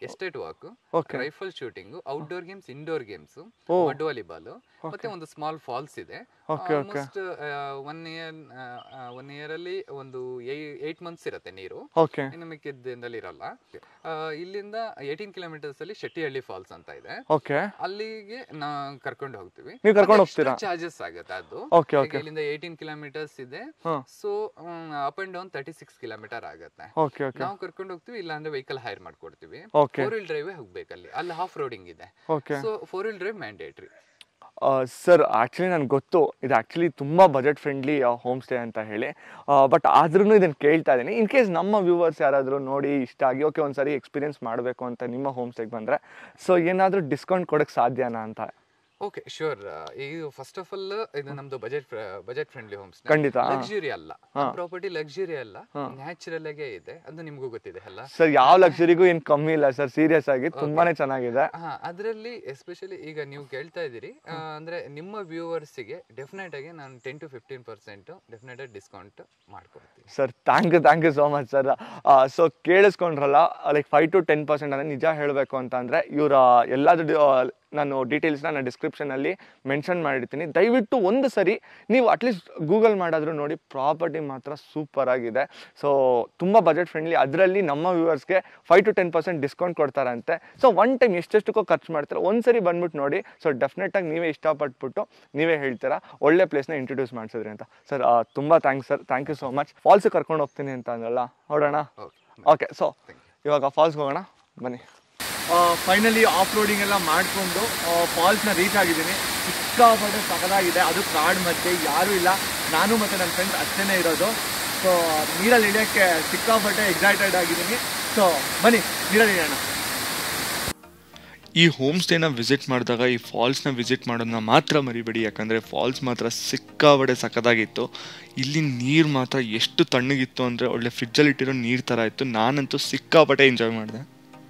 estate walk okay rifle shooting outdoor games indoor games ಓ ಮಡ್ ವಾಲಿಬಾಲ್ ಮತ್ತೆ ಒಂದು ಸ್ಮಾಲ್ ಫಾಲ್ಸ್ ಇದೆ okay okay almost one year one year ಅಲ್ಲಿ ಒಂದು ಏಟ್ ಮಂತ್ಸ್ ಇರುತ್ತೆ ನೀರು ಓಕೆ ಇನ್ನು ಮಿಕ್ಕಿದ್ದಲ್ಲಿ ಇರಲ್ಲ ಆ, ಇಲ್ಲಿಂದ ಏಯ್ಟೀನ್ ಕಿಲೋಮೀಟರ್ಸ್ ಅಲ್ಲಿ ಶೆಟ್ಟಿಹಳ್ಳಿ ಫಾಲ್ಸ್ ಅಂತ ಇದೆ ಓಕೆ ಅಲ್ಲಿಗೆ ನಾ ಕರ್ಕೊಂಡು ಹೋಗ್ತೀವಿ ನೀವು ಕರ್ಕೊಂಡು ಹೋಗ್ತೀರಾ ಚಾರ್ಜಸ್ ಆಗುತ್ತೆ ಅದು ಓಕೆ ಈಗ ಓಕೆ ಇಲ್ಲಿಂದ ಏಯ್ಟೀನ್ ಕಿಲೋಮೀಟರ್ಸ್ ಇದೆ ಹಾ. So up and down thirty six kilometre ಆಗುತ್ತೆ ಓಕೆ ಓಕೆ ನಾವು ಕರ್ಕೊಂಡು ಹೋಗ್ತೀವಿ ಇಲ್ಲ ಅಂದ್ರೆ ವೆಹಿಕಲ್ ಹೈರ್ ಮಾಡ್ಕೊಡ್ತೀವಿ ಓಕೆ ಫೋರ್ ವೀಲ್ ಡ್ರೈವ್ ಹೋಗ್ಬೇಕು ಅಲ್ಲಿ ಅಲ್ಲಿ ಹಾಫ್ ರೋಡಿಂಗ್ ಇದೆ okay so four wheel drive mandatory sir actually ನನಗೆ ಗೊತ್ತು ಇದು ಆ್ಯಕ್ಚುಲಿ ತುಂಬ ಬಜೆಟ್ ಫ್ರೆಂಡ್ಲಿ ಹೋಮ್ ಸ್ಟೇ ಅಂತ ಹೇಳಿ ಬಟ್ ಆದ್ರೂ ಇದನ್ನು ಕೇಳ್ತಾ ಇದ್ದೀನಿ ಇನ್ ಕೇಸ್ ನಮ್ಮ ವ್ಯೂವರ್ಸ್ ಯಾರಾದರೂ ನೋಡಿ ಇಷ್ಟ ಆಗಿ ಓಕೆ ಒಂದು ಸರಿ ಎಕ್ಸ್ಪೀರಿಯನ್ಸ್ ಮಾಡಬೇಕು ಅಂತ ನಿಮ್ಮ ಹೋಮ್ ಸ್ಟೇಗೆ ಬಂದರೆ ಸೊ ಏನಾದರೂ ಡಿಸ್ಕೌಂಟ್ ಕೊಡೋಕ್ಕೆ ಸಾಧ್ಯನಾ ಅಂತ ಓಕೆ ಶೂರ್ ಈಗ ಫಸ್ಟ್ ಆಫ್ ಆಲ್ ಇದು ನಮ್ದು ಬಜೆಟ್ ಬಜೆಟ್ ಫ್ರೆಂಡ್ಲಿ ಹೋಮ್ಸ್ ಖಂಡಿತ ಹಾ. ಲಕ್ಸುರಿ ಅಲ್ಲ ಪ್ರಾಪರ್ಟಿ ಲಕ್ಸುರಿ ಅಲ್ಲ ನ್ಯಾಚುರಲ್ ಆಗೇ ಇದೆ ಅದು ನಿಮ್ಗೂ ಗೊತ್ತಿದೆ ಅಲ್ಲ ಸರ್ ಯಾವ ಲಕ್ಸುರಿಗೂ ಏನು ಕಮ್ಮಿ ಇಲ್ಲ ಸರ್ ಸೀರಿಯಸ್ ಆಗಿ ತುಂಬಾ ಚೆನ್ನಾಗಿದೆ ಹಾ ಅದರಲ್ಲಿ ಎಸ್ಪೆಷಲಿ ಈಗ ನೀವು ಕೇಳ್ತಾ ಇದ್ದೀರಿ ಆ, ಅಂದ್ರೆ ನಿಮ್ಮ ವ್ಯೂವರ್ಸ್ ಗೆ ಡೆಫಿನೆಟ್ ಆಗಿ ನಾನು ten to fifteen percent definite ಆಗಿ ಡಿಸ್ಕೌಂಟ್ ಮಾಡ್ಕೊಡ್ತೀನಿ sir thank you thank you so much sir so ಕೇಳಿಸ್ಕೊಂಡ್ರಲ್ಲ like five to ten percent ಅಂದರೆ ನಿಜ ಹೇಳಬೇಕು ಅಂತ ಅಂದರೆ ಇವರ ಎಲ್ಲಾದ್ರೂ ನಾನು ಡೀಟೇಲ್ಸ್ನ ನಾನು ಡಿಸ್ಕ್ರಿಪ್ಷನಲ್ಲಿ ಮೆನ್ಷನ್ ಮಾಡಿರ್ತೀನಿ ದಯವಿಟ್ಟು ಒಂದು ಸರಿ ನೀವು ಅಟ್ಲೀಸ್ಟ್ ಗೂಗಲ್ ಮಾಡಾದರೂ ನೋಡಿ ಪ್ರಾಪರ್ಟಿ ಮಾತ್ರ ಸೂಪರ್ ಆಗಿದೆ ಸೊ ತುಂಬ ಬಜೆಟ್ ಫ್ರೆಂಡ್ಲಿ ಅದರಲ್ಲಿ ನಮ್ಮ ವ್ಯೂವರ್ಸ್ಗೆ five to ten percent discount ಕೊಡ್ತಾರಂತೆ ಸೊ ಒನ್ ಟೈಮ್ ಎಷ್ಟೆಷ್ಟಕ್ಕೋ ಖರ್ಚು ಮಾಡ್ತಾರೆ ಒಂದು ಸರಿ ಬಂದ್ಬಿಟ್ಟು ನೋಡಿ ಸೊ ಡೆಫಿನೆಟಾಗಿ ನೀವೇ ಇಷ್ಟಪಟ್ಬಿಟ್ಟು ನೀವೇ ಹೇಳ್ತೀರಾ ಒಳ್ಳೆ ಪ್ಲೇಸ್ನ ಇಂಟ್ರೊಡ್ಯೂಸ್ ಮಾಡಿಸಿದ್ರಿ ಅಂತ ಸರ್ ತುಂಬ thanks sir thank you so much falls ಕರ್ಕೊಂಡು ಹೋಗ್ತೀನಿ ಅಂತ ಅಂದ್ರಲ್ಲ ನೋಡೋಣ ಓಕೆ ಓಕೆ ಸೊ ಇವಾಗ ಫಾಲ್ಸ್ಗೆ ಹೋಗೋಣ ಬನ್ನಿ ಫೈನಲಿ ಆಫ್ ರೋಡಿಂಗ್ ಎಲ್ಲ ಮಾಡಿಕೊಂಡು ಫಾಲ್ಸ್ನ ರೀಚ್ ಆಗಿದ್ದೀನಿ ಸಿಕ್ಕಾಪಟ್ಟೆ ಸಖತ್ತಾಗಿದೆ ಅದು ಕಾಡ್ ಮಧ್ಯೆ ಯಾರೂ ಇಲ್ಲ ನಾನು ಮತ್ತು ನನ್ನ ಫ್ರೆಂಡ್ಸ್ ಅಷ್ಟೇ ಇರೋದು ಸೊ ನೀರಲ್ಲಿ ಇಳಿಯೋಕ್ಕೆ ಸಿಕ್ಕಾಪಟ್ಟೆ ಎಕ್ಸೈಟೆಡ್ ಆಗಿದ್ದೀನಿ ಸೊ ಬನ್ನಿ ನೀರಲ್ಲಿ ಇಳಿಯೋಣ ಈ ಹೋಮ್ ಸ್ಟೇನ ವಿಸಿಟ್ ಮಾಡಿದಾಗ ಈ ಫಾಲ್ಸ್ನ ವಿಸಿಟ್ ಮಾಡೋದನ್ನ ಮಾತ್ರ ಮರಿಬೇಡಿ ಯಾಕಂದರೆ ಫಾಲ್ಸ್ ಮಾತ್ರ ಸಿಕ್ಕಾಬಡೆ ಸಖತ್ತಾಗಿತ್ತು ಇಲ್ಲಿ ನೀರು ಮಾತ್ರ ಎಷ್ಟು ತಣ್ಣಗಿತ್ತು ಅಂದರೆ ಒಳ್ಳೆ ಫ್ರಿಜ್ಜಲ್ಲಿ ಇಟ್ಟಿರೋ ನೀರು ಥರ ಇತ್ತು ನಾನಂತೂ ಸಿಕ್ಕಾಪಟ್ಟೆ ಎಂಜಾಯ್ ಮಾಡಿದೆ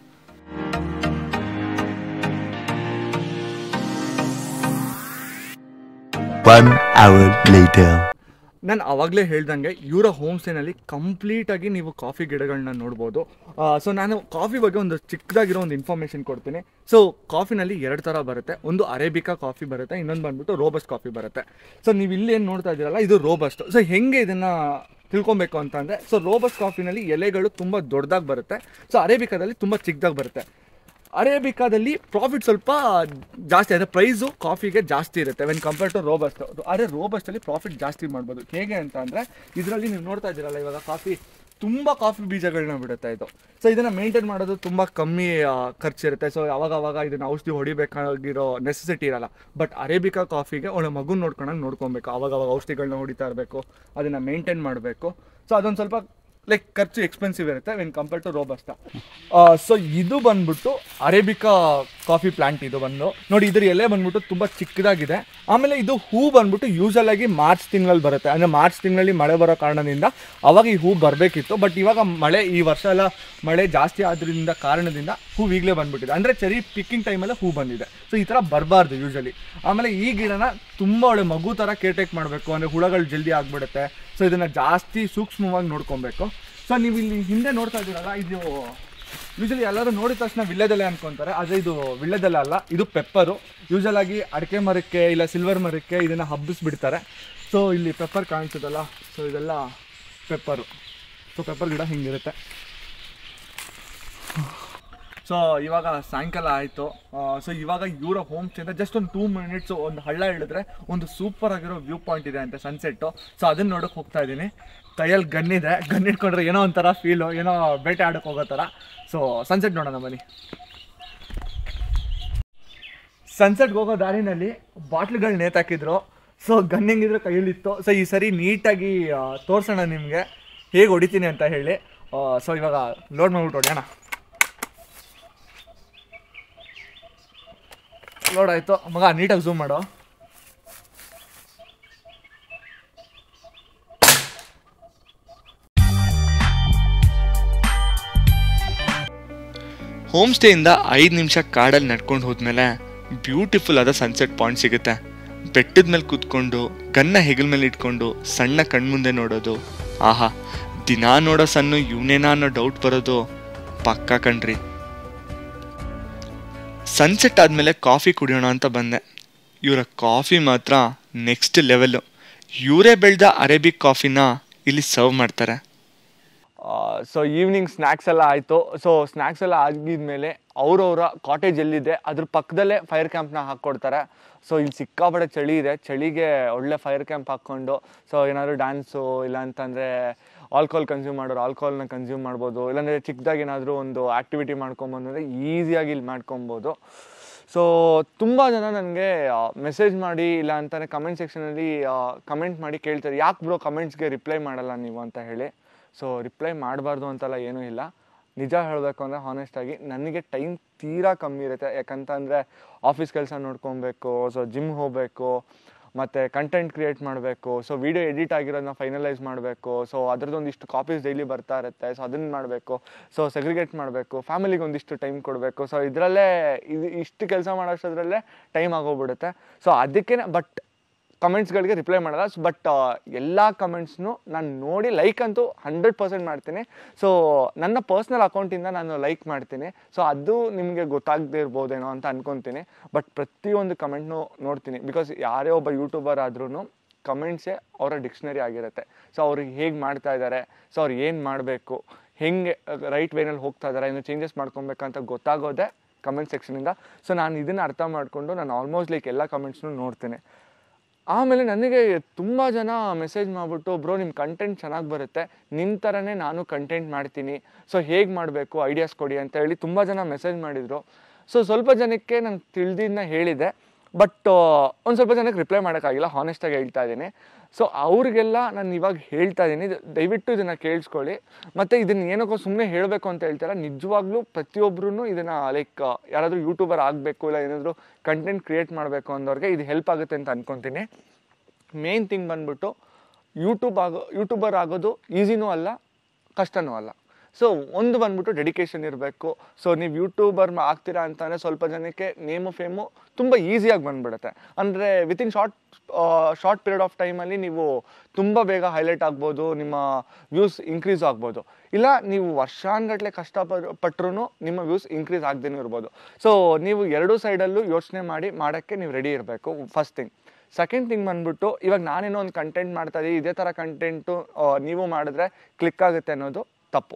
One hour later. ನಾನು ಅವಾಗಲೇ ಹೇಳ್ದಂಗೆ ಇವರ ಹೋಮ್ ಸ್ಟೇನಲ್ಲಿ ಕಂಪ್ಲೀಟಾಗಿ ನೀವು ಕಾಫಿ ಗಿಡಗಳನ್ನ ನೋಡ್ಬೋದು ಸೊ ನಾನು ಕಾಫಿ ಬಗ್ಗೆ ಒಂದು ಚಿಕ್ಕದಾಗಿರೋ ಒಂದು ಇನ್ಫಾರ್ಮೇಷನ್ ಕೊಡ್ತೀನಿ ಸೊ ಕಾಫಿನಲ್ಲಿ ಎರಡು ಥರ ಬರುತ್ತೆ ಒಂದು ಅರೇಬಿಕಾ ಕಾಫಿ ಬರುತ್ತೆ ಇನ್ನೊಂದು ಬಂದ್ಬಿಟ್ಟು ರೋಬಸ್ಟ್ ಕಾಫಿ ಬರುತ್ತೆ ಸೊ ನೀವು ಇಲ್ಲಿ ಏನು ನೋಡ್ತಾ ಇದ್ದೀರಲ್ಲ ಇದು ರೋಬಸ್ಟ್ ಸೊ ಹೆಂಗೆ ಇದನ್ನು ತಿಳ್ಕೊಬೇಕು ಅಂತಂದರೆ ಸೊ ರೋಬಸ್ಟ್ ಕಾಫಿನಲ್ಲಿ ಎಲೆಗಳು ತುಂಬ ದೊಡ್ಡದಾಗಿ ಬರುತ್ತೆ ಸೊ ಅರೇಬಿಕಾದಲ್ಲಿ ತುಂಬ ಚಿಕ್ಕದಾಗಿ ಬರುತ್ತೆ ಅರೇಬಿಕಾದಲ್ಲಿ ಪ್ರಾಫಿಟ್ ಸ್ವಲ್ಪ ಜಾಸ್ತಿ ಅಂದರೆ ಪ್ರೈಸು ಕಾಫಿಗೆ ಜಾಸ್ತಿ ಇರುತ್ತೆ ವೆನ್ ಕಂಪೇರ್ ಟು ರೋಬಸ್ಟ್ ಆದರೆ ರೋಬಸ್ಟಲ್ಲಿ ಪ್ರಾಫಿಟ್ ಜಾಸ್ತಿ ಮಾಡ್ಬೋದು ಹೇಗೆ ಅಂತ ಅಂದರೆ ಇದರಲ್ಲಿ ನೀವು ನೋಡ್ತಾ ಇದ್ದೀರಲ್ಲ ಇವಾಗ ಕಾಫಿ ತುಂಬ ಕಾಫಿ ಬೀಜಗಳನ್ನ ಬಿಡುತ್ತೆ ಇದು ಸೊ ಇದನ್ನು ಮೇಂಟೈನ್ ಮಾಡೋದು ತುಂಬ ಕಮ್ಮಿ ಆ, ಖರ್ಚಿರುತ್ತೆ ಸೊ ಅವಾಗ ಅವಾಗ ಇದನ್ನು ಔಷಧಿ ಹೊಡಿಬೇಕಾಗಿರೋ ನೆಸೆಸಿಟಿ ಇರಲ್ಲ ಬಟ್ ಅರೇಬಿಕಾ ಕಾಫಿಗೆ ಒಳ್ಳೆ ಮಗು ನೋಡ್ಕೊಂಡಂಗೆ ನೋಡ್ಕೊಬೇಕು ಅವಾಗ ಅವಾಗ ಔಷಧಿಗಳನ್ನ ಹೊಡಿತಾ ಇರಬೇಕು ಅದನ್ನು ಮೇಂಟೈನ್ ಮಾಡಬೇಕು ಸೊ ಅದೊಂದು ಸ್ವಲ್ಪ ಲೈಕ್ ಖರ್ಚು ಎಕ್ಸ್ಪೆನ್ಸಿವ್ ಇರುತ್ತೆ when compare to robusta so ಇದು ಬಂದ್ಬಿಟ್ಟು ಅರೇಬಿಕಾ ಕಾಫಿ ಪ್ಲಾಂಟ್ ಇದು ಬಂದು ನೋಡಿ ಇದ್ರ ಎಲೆ ಬಂದ್ಬಿಟ್ಟು ತುಂಬ ಚಿಕ್ಕದಾಗಿದೆ ಆಮೇಲೆ ಇದು ಹೂ ಬಂದ್ಬಿಟ್ಟು ಯೂಶಲ್ ಆಗಿ ಮಾರ್ಚ್ ತಿಂಗಳಲ್ಲಿ ಬರುತ್ತೆ ಅಂದರೆ ಮಾರ್ಚ್ ತಿಂಗಳಲ್ಲಿ ಮಳೆ ಬರೋ ಕಾರಣದಿಂದ ಅವಾಗ ಈ ಹೂ ಬರಬೇಕಿತ್ತು ಬಟ್ ಇವಾಗ ಮಳೆ ಈ ವರ್ಷ ಎಲ್ಲ ಮಳೆ ಜಾಸ್ತಿ ಆದ್ರಿಂದ ಕಾರಣದಿಂದ ಹೂ ಈಗಲೇ ಬಂದ್ಬಿಟ್ಟಿದೆ ಅಂದರೆ ಚೆರಿ ಪಿಕ್ಕಿಂಗ್ ಟೈಮಲ್ಲೇ ಹೂ ಬಂದಿದೆ ಸೊ ಈ ಥರ ಬರಬಾರ್ದು ಯೂಶಲಿ ಆಮೇಲೆ ಈ ಗಿಡನ ತುಂಬ ಒಳ್ಳೆ ಮಗು ಥರ ಕೇರ್ಟೇಕ್ ಮಾಡಬೇಕು ಅಂದರೆ ಹುಳಗಳು ಜಲ್ದಿ ಆಗ್ಬಿಡುತ್ತೆ ಸೊ ಇದನ್ನು ಜಾಸ್ತಿ ಸೂಕ್ಷ್ಮವಾಗಿ ನೋಡ್ಕೊಬೇಕು ಸೊ ನೀವು ಇಲ್ಲಿ ಹಿಂದೆ ನೋಡ್ತಾ ಇದ್ದೀರಲ್ಲ ಇದು ಯೂಶಲಿ ಎಲ್ಲರೂ ನೋಡಿದ ತಕ್ಷಣ ವಿಳ್ಳೆದೆಲೆ ಅನ್ಕೊಂತಾರೆ ಆದರೆ ಇದು ವಿಳ್ಳೆದೆಲೆ ಅಲ್ಲ ಇದು ಪೆಪ್ಪರು ಯೂಶಲ್ ಆಗಿ ಅಡಿಕೆ ಮರಕ್ಕೆ ಇಲ್ಲ ಸಿಲ್ವರ್ ಮರಕ್ಕೆ ಇದನ್ನು ಹಬ್ಬಿಸ್ಬಿಡ್ತಾರೆ ಸೊ ಇಲ್ಲಿ ಪೆಪ್ಪರ್ ಕಾಣಿಸುತ್ತಲ್ಲ ಸೊ ಇದೆಲ್ಲ ಪೆಪ್ಪರು ಸೊ ಪೆಪ್ಪರ್ ಗಿಡ ಹಿಂಗಿರುತ್ತೆ ಸೊ ಇವಾಗ ಸಾಯಂಕಾಲ ಆಯಿತು ಸೊ ಇವಾಗ ಇವರ ಹೋಮ್ ಸ್ಟೇಯಿಂದ ಜಸ್ಟ್ ಒಂದು ಟೂ ಮಿನಿಟ್ಸ್ ಒಂದು ಹಳ್ಳ ಇಳಿದ್ರೆ ಒಂದು ಸೂಪರ್ ಆಗಿರೋ ವ್ಯೂ ಪಾಯಿಂಟ್ ಇದೆ ಅಂತೆ ಸನ್ಸೆಟ್ಟು ಸೊ ಅದನ್ನ ನೋಡೋಕೆ ಹೋಗ್ತಾ ಇದ್ದೀನಿ ಕೈಯಲ್ಲಿ ಗನ್ ಇದೆ ಗನ್ ಇಟ್ಕೊಂಡ್ರೆ ಏನೋ ಒಂಥರ ಫೀಲು ಏನೋ ಬೇಟೆ ಆಡೋಕೆ ಹೋಗೋ ಥರ ಸೊ ಸನ್ಸೆಟ್ ನೋಡೋಣ ಬನ್ನಿ ಸನ್ಸೆಟ್ಗೆ ಹೋಗೋ ದಾರಿನಲ್ಲಿ ಬಾಟ್ಲುಗಳು ನೇತಾಕಿದ್ರು ಸೊ ಗನ್ ಹೆಂಗಿದ್ರೆ ಕೈಯಲ್ಲಿತ್ತು ಸೊ ಈ ಸರಿ ನೀಟಾಗಿ ತೋರಿಸೋಣ ನಿಮಗೆ ಹೇಗೆ ಹೊಡಿತೀನಿ ಅಂತ ಹೇಳಿ ಸೊ ಇವಾಗ ಲೋಡ್ ಮಾಡ್ಬಿಟ್ಟು ಹೊಡ್ಯೋಣ ಲೋಡ್ ಆಯಿತು ಮಗ ನೀಟಾಗಿ ಝೂಮ್ ಮಾಡು ಹೋಮ್ ಸ್ಟೇಯಿಂದ ಐದು ನಿಮಿಷ ಕಾಡಲ್ಲಿ ನಡ್ಕೊಂಡು ಹೋದ್ಮೇಲೆ ಬ್ಯೂಟಿಫುಲ್ ಆದ ಸನ್ಸೆಟ್ ಪಾಯಿಂಟ್ ಸಿಗುತ್ತೆ ಬೆಟ್ಟದ ಮೇಲೆ ಕೂತ್ಕೊಂಡು ಗನ್ನ ಹೆಗಲ ಮೇಲೆ ಇಟ್ಕೊಂಡು ಸಣ್ಣ ಕಣ್ಮುಂದೆ ನೋಡೋದು ಆಹಾ ದಿನಾ ನೋಡೋ ಸಣ್ಣ ಇವನೇನಾ ಅನ್ನೋ ಡೌಟ್ ಬರೋದು ಪಕ್ಕ ಕಣ್ರಿ ಸನ್ಸೆಟ್ ಆದಮೇಲೆ ಕಾಫಿ ಕುಡಿಯೋಣ ಅಂತ ಬಂದೆ ಇವರ ಕಾಫಿ ಮಾತ್ರ ನೆಕ್ಸ್ಟ್ ಲೆವೆಲ್ಲು ಇವರೇ ಬೆಳೆದ ಅರೇಬಿಕ್ ಕಾಫಿನ ಇಲ್ಲಿ ಸರ್ವ್ ಮಾಡ್ತಾರೆ ಸೊ ಈವ್ನಿಂಗ್ ಸ್ನ್ಯಾಕ್ಸ್ ಎಲ್ಲ ಆಯಿತು ಸೊ ಸ್ನ್ಯಾಕ್ಸ್ ಎಲ್ಲ ಆಗಿದ್ಮೇಲೆ ಅವ್ರವ್ರ ಕಾಟೇಜ್ ಎಲ್ಲಿದೆ ಅದ್ರ ಪಕ್ಕದಲ್ಲೇ ಫೈರ್ ಕ್ಯಾಂಪ್ನ ಹಾಕ್ಕೊಡ್ತಾರೆ ಸೊ ಇಲ್ಲಿ ಸಿಕ್ಕಾಪಟ್ಟೆ ಚಳಿ ಇದೆ ಚಳಿಗೆ ಒಳ್ಳೆ ಫೈರ್ ಕ್ಯಾಂಪ್ ಹಾಕ್ಕೊಂಡು ಸೊ ಏನಾದರೂ ಡ್ಯಾನ್ಸು ಇಲ್ಲ ಅಂತಂದರೆ ಆಲ್ಕೋಹಾಲ್ ಕನ್ಸ್ಯೂಮ್ ಮಾಡೋರು ಆಲ್ಕೋಹಾಲ್ನ ಕನ್ಸ್ಯೂಮ್ ಮಾಡ್ಬೋದು ಇಲ್ಲಾಂದರೆ ಚಿಕ್ಕದಾಗಿ ಏನಾದರೂ ಒಂದು ಆ್ಯಕ್ಟಿವಿಟಿ ಮಾಡ್ಕೊಂಬಂದ್ರೆ ಈಸಿಯಾಗಿ ಇಲ್ಲಿ ಮಾಡ್ಕೊಬೋದು ಸೊ ತುಂಬ ಜನ ನನಗೆ ಮೆಸೇಜ್ ಮಾಡಿ ಇಲ್ಲ ಅಂತಾನೆ ಕಮೆಂಟ್ ಸೆಕ್ಷನಲ್ಲಿ ಕಮೆಂಟ್ ಮಾಡಿ ಕೇಳ್ತಾರೆ ಯಾಕೆ ಬ್ರೋ ಕಮೆಂಟ್ಸ್ಗೆ ರಿಪ್ಲೈ ಮಾಡಲ್ಲ ನೀವು ಅಂತ ಹೇಳಿ ಸೊ ರಿಪ್ಲೈ ಮಾಡಬಾರ್ದು ಅಂತೆಲ್ಲ ಏನೂ ಇಲ್ಲ ನಿಜ ಹೇಳಬೇಕು ಅಂದರೆ ಹಾನೆಸ್ಟಾಗಿ ನನಗೆ ಟೈಮ್ ತೀರಾ ಕಮ್ಮಿ ಇರುತ್ತೆ ಯಾಕಂತಂದರೆ ಆಫೀಸ್ ಕೆಲಸ ನೋಡ್ಕೊಬೇಕು ಸೊ ಜಿಮ್ ಹೋಗಬೇಕು ಮತ್ತು ಕಂಟೆಂಟ್ ಕ್ರಿಯೇಟ್ ಮಾಡಬೇಕು ಸೊ ವಿಡಿಯೋ ಎಡಿಟ್ ಆಗಿರೋದನ್ನ ಫೈನಲೈಸ್ ಮಾಡಬೇಕು ಸೊ ಅದ್ರದ್ದು ಒಂದಿಷ್ಟು ಕಾಪೀಸ್ ಡೈಲಿ ಬರ್ತಾ ಇರುತ್ತೆ ಸೊ ಅದನ್ನು ಮಾಡಬೇಕು ಸೊ ಸೆಗ್ರಿಗೇಟ್ ಮಾಡಬೇಕು ಫ್ಯಾಮಿಲಿಗೆ ಒಂದಿಷ್ಟು ಟೈಮ್ ಕೊಡಬೇಕು ಸೊ ಇದರಲ್ಲೇ ಇದು ಇಷ್ಟು ಕೆಲಸ ಮಾಡೋಷ್ಟದ್ರಲ್ಲೇ ಟೈಮ್ ಆಗೋಗ್ಬಿಡುತ್ತೆ ಸೊ ಅದಕ್ಕೆ ಬಟ್ ಕಮೆಂಟ್ಸ್ಗಳಿಗೆ ರಿಪ್ಲೈ ಮಾಡಲ್ಲ ಬಟ್ ಎಲ್ಲ ಕಮೆಂಟ್ಸ್ನು ನಾನು ನೋಡಿ ಲೈಕ್ ಅಂತೂ ಹಂಡ್ರೆಡ್ ಪರ್ಸೆಂಟ್ ಮಾಡ್ತೀನಿ ಸೊ ನನ್ನ ಪರ್ಸ್ನಲ್ ಅಕೌಂಟಿಂದ ನಾನು ಲೈಕ್ ಮಾಡ್ತೀನಿ ಸೊ ಅದು ನಿಮಗೆ ಗೊತ್ತಾಗದೇ ಇರ್ಬೋದೇನೋ ಅಂತ ಅನ್ಕೊತೀನಿ ಬಟ್ ಪ್ರತಿಯೊಂದು ಕಮೆಂಟ್ನು ನೋಡ್ತೀನಿ ಬಿಕಾಸ್ ಯಾರೇ ಒಬ್ಬ ಯೂಟ್ಯೂಬರ್ ಆದ್ರೂ ಕಮೆಂಟ್ಸೇ ಅವರ ಡಿಕ್ಷನರಿ ಆಗಿರುತ್ತೆ ಸೊ ಅವ್ರಿಗೆ ಹೇಗೆ ಮಾಡ್ತಾ ಇದ್ದಾರೆ ಸೊ ಅವ್ರು ಏನು ಮಾಡಬೇಕು ಹೆಂಗೆ ರೈಟ್ ವೇನಲ್ಲಿ ಹೋಗ್ತಾ ಇದ್ದಾರೆ ಇನ್ನು ಚೇಂಜಸ್ ಮಾಡ್ಕೊಬೇಕಂತ ಗೊತ್ತಾಗೋದೇ ಕಮೆಂಟ್ ಸೆಕ್ಷನಿಂದ ಸೊ ನಾನು ಇದನ್ನು ಅರ್ಥ ಮಾಡಿಕೊಂಡು ನಾನು ಆಲ್ಮೋಸ್ಟ್ ಲೈಕ್ ಎಲ್ಲ ಕಮೆಂಟ್ಸ್ನು ನೋಡ್ತೀನಿ ಆಮೇಲೆ ನನಗೆ ತುಂಬ ಜನ ಮೆಸೇಜ್ ಮಾಡಿಬಿಟ್ಟು ಬ್ರೋ ನಿಮ್ಮ ಕಂಟೆಂಟ್ ಚೆನ್ನಾಗಿ ಬರುತ್ತೆ ನಿಮ್ಮ ಥರನೇ ನಾನು ಕಂಟೆಂಟ್ ಮಾಡ್ತೀನಿ ಸೊ ಹೇಗೆ ಮಾಡಬೇಕು ಐಡಿಯಾಸ್ ಕೊಡಿ ಅಂತ ಹೇಳಿ ತುಂಬ ಜನ ಮೆಸೇಜ್ ಮಾಡಿದರು ಸೊ ಸ್ವಲ್ಪ ಜನಕ್ಕೆ ನಾನು ತಿಳಿದಿದ್ದನ್ನ ಹೇಳಿದೆ ಬಟ್ ಒಂದು ಸ್ವಲ್ಪ ಜನಕ್ಕೆ ರಿಪ್ಲೈ ಮಾಡೋಕ್ಕಾಗಿಲ್ಲ ಹಾನೆಸ್ಟಾಗಿ ಹೇಳ್ತಾ ಇದ್ದೀನಿ ಸೊ ಅವ್ರಿಗೆಲ್ಲ ನಾನು ಇವಾಗ ಹೇಳ್ತಾ ಇದ್ದೀನಿ ದಯವಿಟ್ಟು ಇದನ್ನು ಕೇಳಿಸ್ಕೊಳ್ಳಿ ಮತ್ತು ಇದನ್ನು ಏನಕ್ಕೋ ಸುಮ್ಮನೆ ಹೇಳಬೇಕು ಅಂತ ಹೇಳ್ತಾರೆ ನಿಜವಾಗ್ಲೂ ಪ್ರತಿಯೊಬ್ಬರೂ ಇದನ್ನು ಲೈಕ್ ಯಾರಾದರೂ ಯೂಟ್ಯೂಬರ್ ಆಗಬೇಕು ಇಲ್ಲ ಏನಾದರೂ ಕಂಟೆಂಟ್ ಕ್ರಿಯೇಟ್ ಮಾಡಬೇಕು ಅಂದವ್ರಿಗೆ ಇದು ಹೆಲ್ಪ್ ಆಗುತ್ತೆ ಅಂತ ಅನ್ಕೊತೀನಿ ಮೇನ್ ಥಿಂಗ್ ಬಂದ್ಬಿಟ್ಟು ಯೂಟ್ಯೂಬ್ ಆಗೋ ಯೂಟ್ಯೂಬರ್ ಆಗೋದು ಈಸಿನೂ ಅಲ್ಲ ಕಷ್ಟನೂ ಅಲ್ಲ ಸೊ ಒಂದು ಬಂದ್ಬಿಟ್ಟು ಡೆಡಿಕೇಶನ್ ಇರಬೇಕು ಸೊ ನೀವು ಯೂಟ್ಯೂಬರ್ ಆಗ್ತೀರಾ ಅಂತಂದರೆ ಸ್ವಲ್ಪ ಜನಕ್ಕೆ ನೇಮು ಫೇಮು ತುಂಬ ಈಸಿಯಾಗಿ ಬಂದ್ಬಿಡುತ್ತೆ ಅಂದರೆ within short short period of ಟೈಮಲ್ಲಿ ನೀವು ತುಂಬ ಬೇಗ ಹೈಲೈಟ್ ಆಗ್ಬೋದು ನಿಮ್ಮ ವ್ಯೂಸ್ ಇನ್ಕ್ರೀಸ್ ಆಗ್ಬೋದು ಇಲ್ಲ ನೀವು ವರ್ಷಾನ್ಗಟ್ಲೆ ಕಷ್ಟಪಟ್ಟರು ನಿಮ್ಮ ವ್ಯೂಸ್ ಇನ್ಕ್ರೀಸ್ ಆಗದೇನೂ ಇರ್ಬೋದು ಸೊ ನೀವು ಎರಡೂ ಸೈಡಲ್ಲೂ ಯೋಚನೆ ಮಾಡಿ ಮಾಡೋಕ್ಕೆ ನೀವು ರೆಡಿ ಇರಬೇಕು ಫಸ್ಟ್ ಥಿಂಗ್ ಸೆಕೆಂಡ್ ಥಿಂಗ್ ಬಂದ್ಬಿಟ್ಟು ಇವಾಗ ನಾನೇನೋ ಒಂದು ಕಂಟೆಂಟ್ ಮಾಡ್ತಾ ಇದ್ದೀವಿ ಇದೇ ಥರ ಕಂಟೆಂಟು ನೀವು ಮಾಡಿದ್ರೆ ಕ್ಲಿಕ್ ಆಗುತ್ತೆ ಅನ್ನೋದು ತಪ್ಪು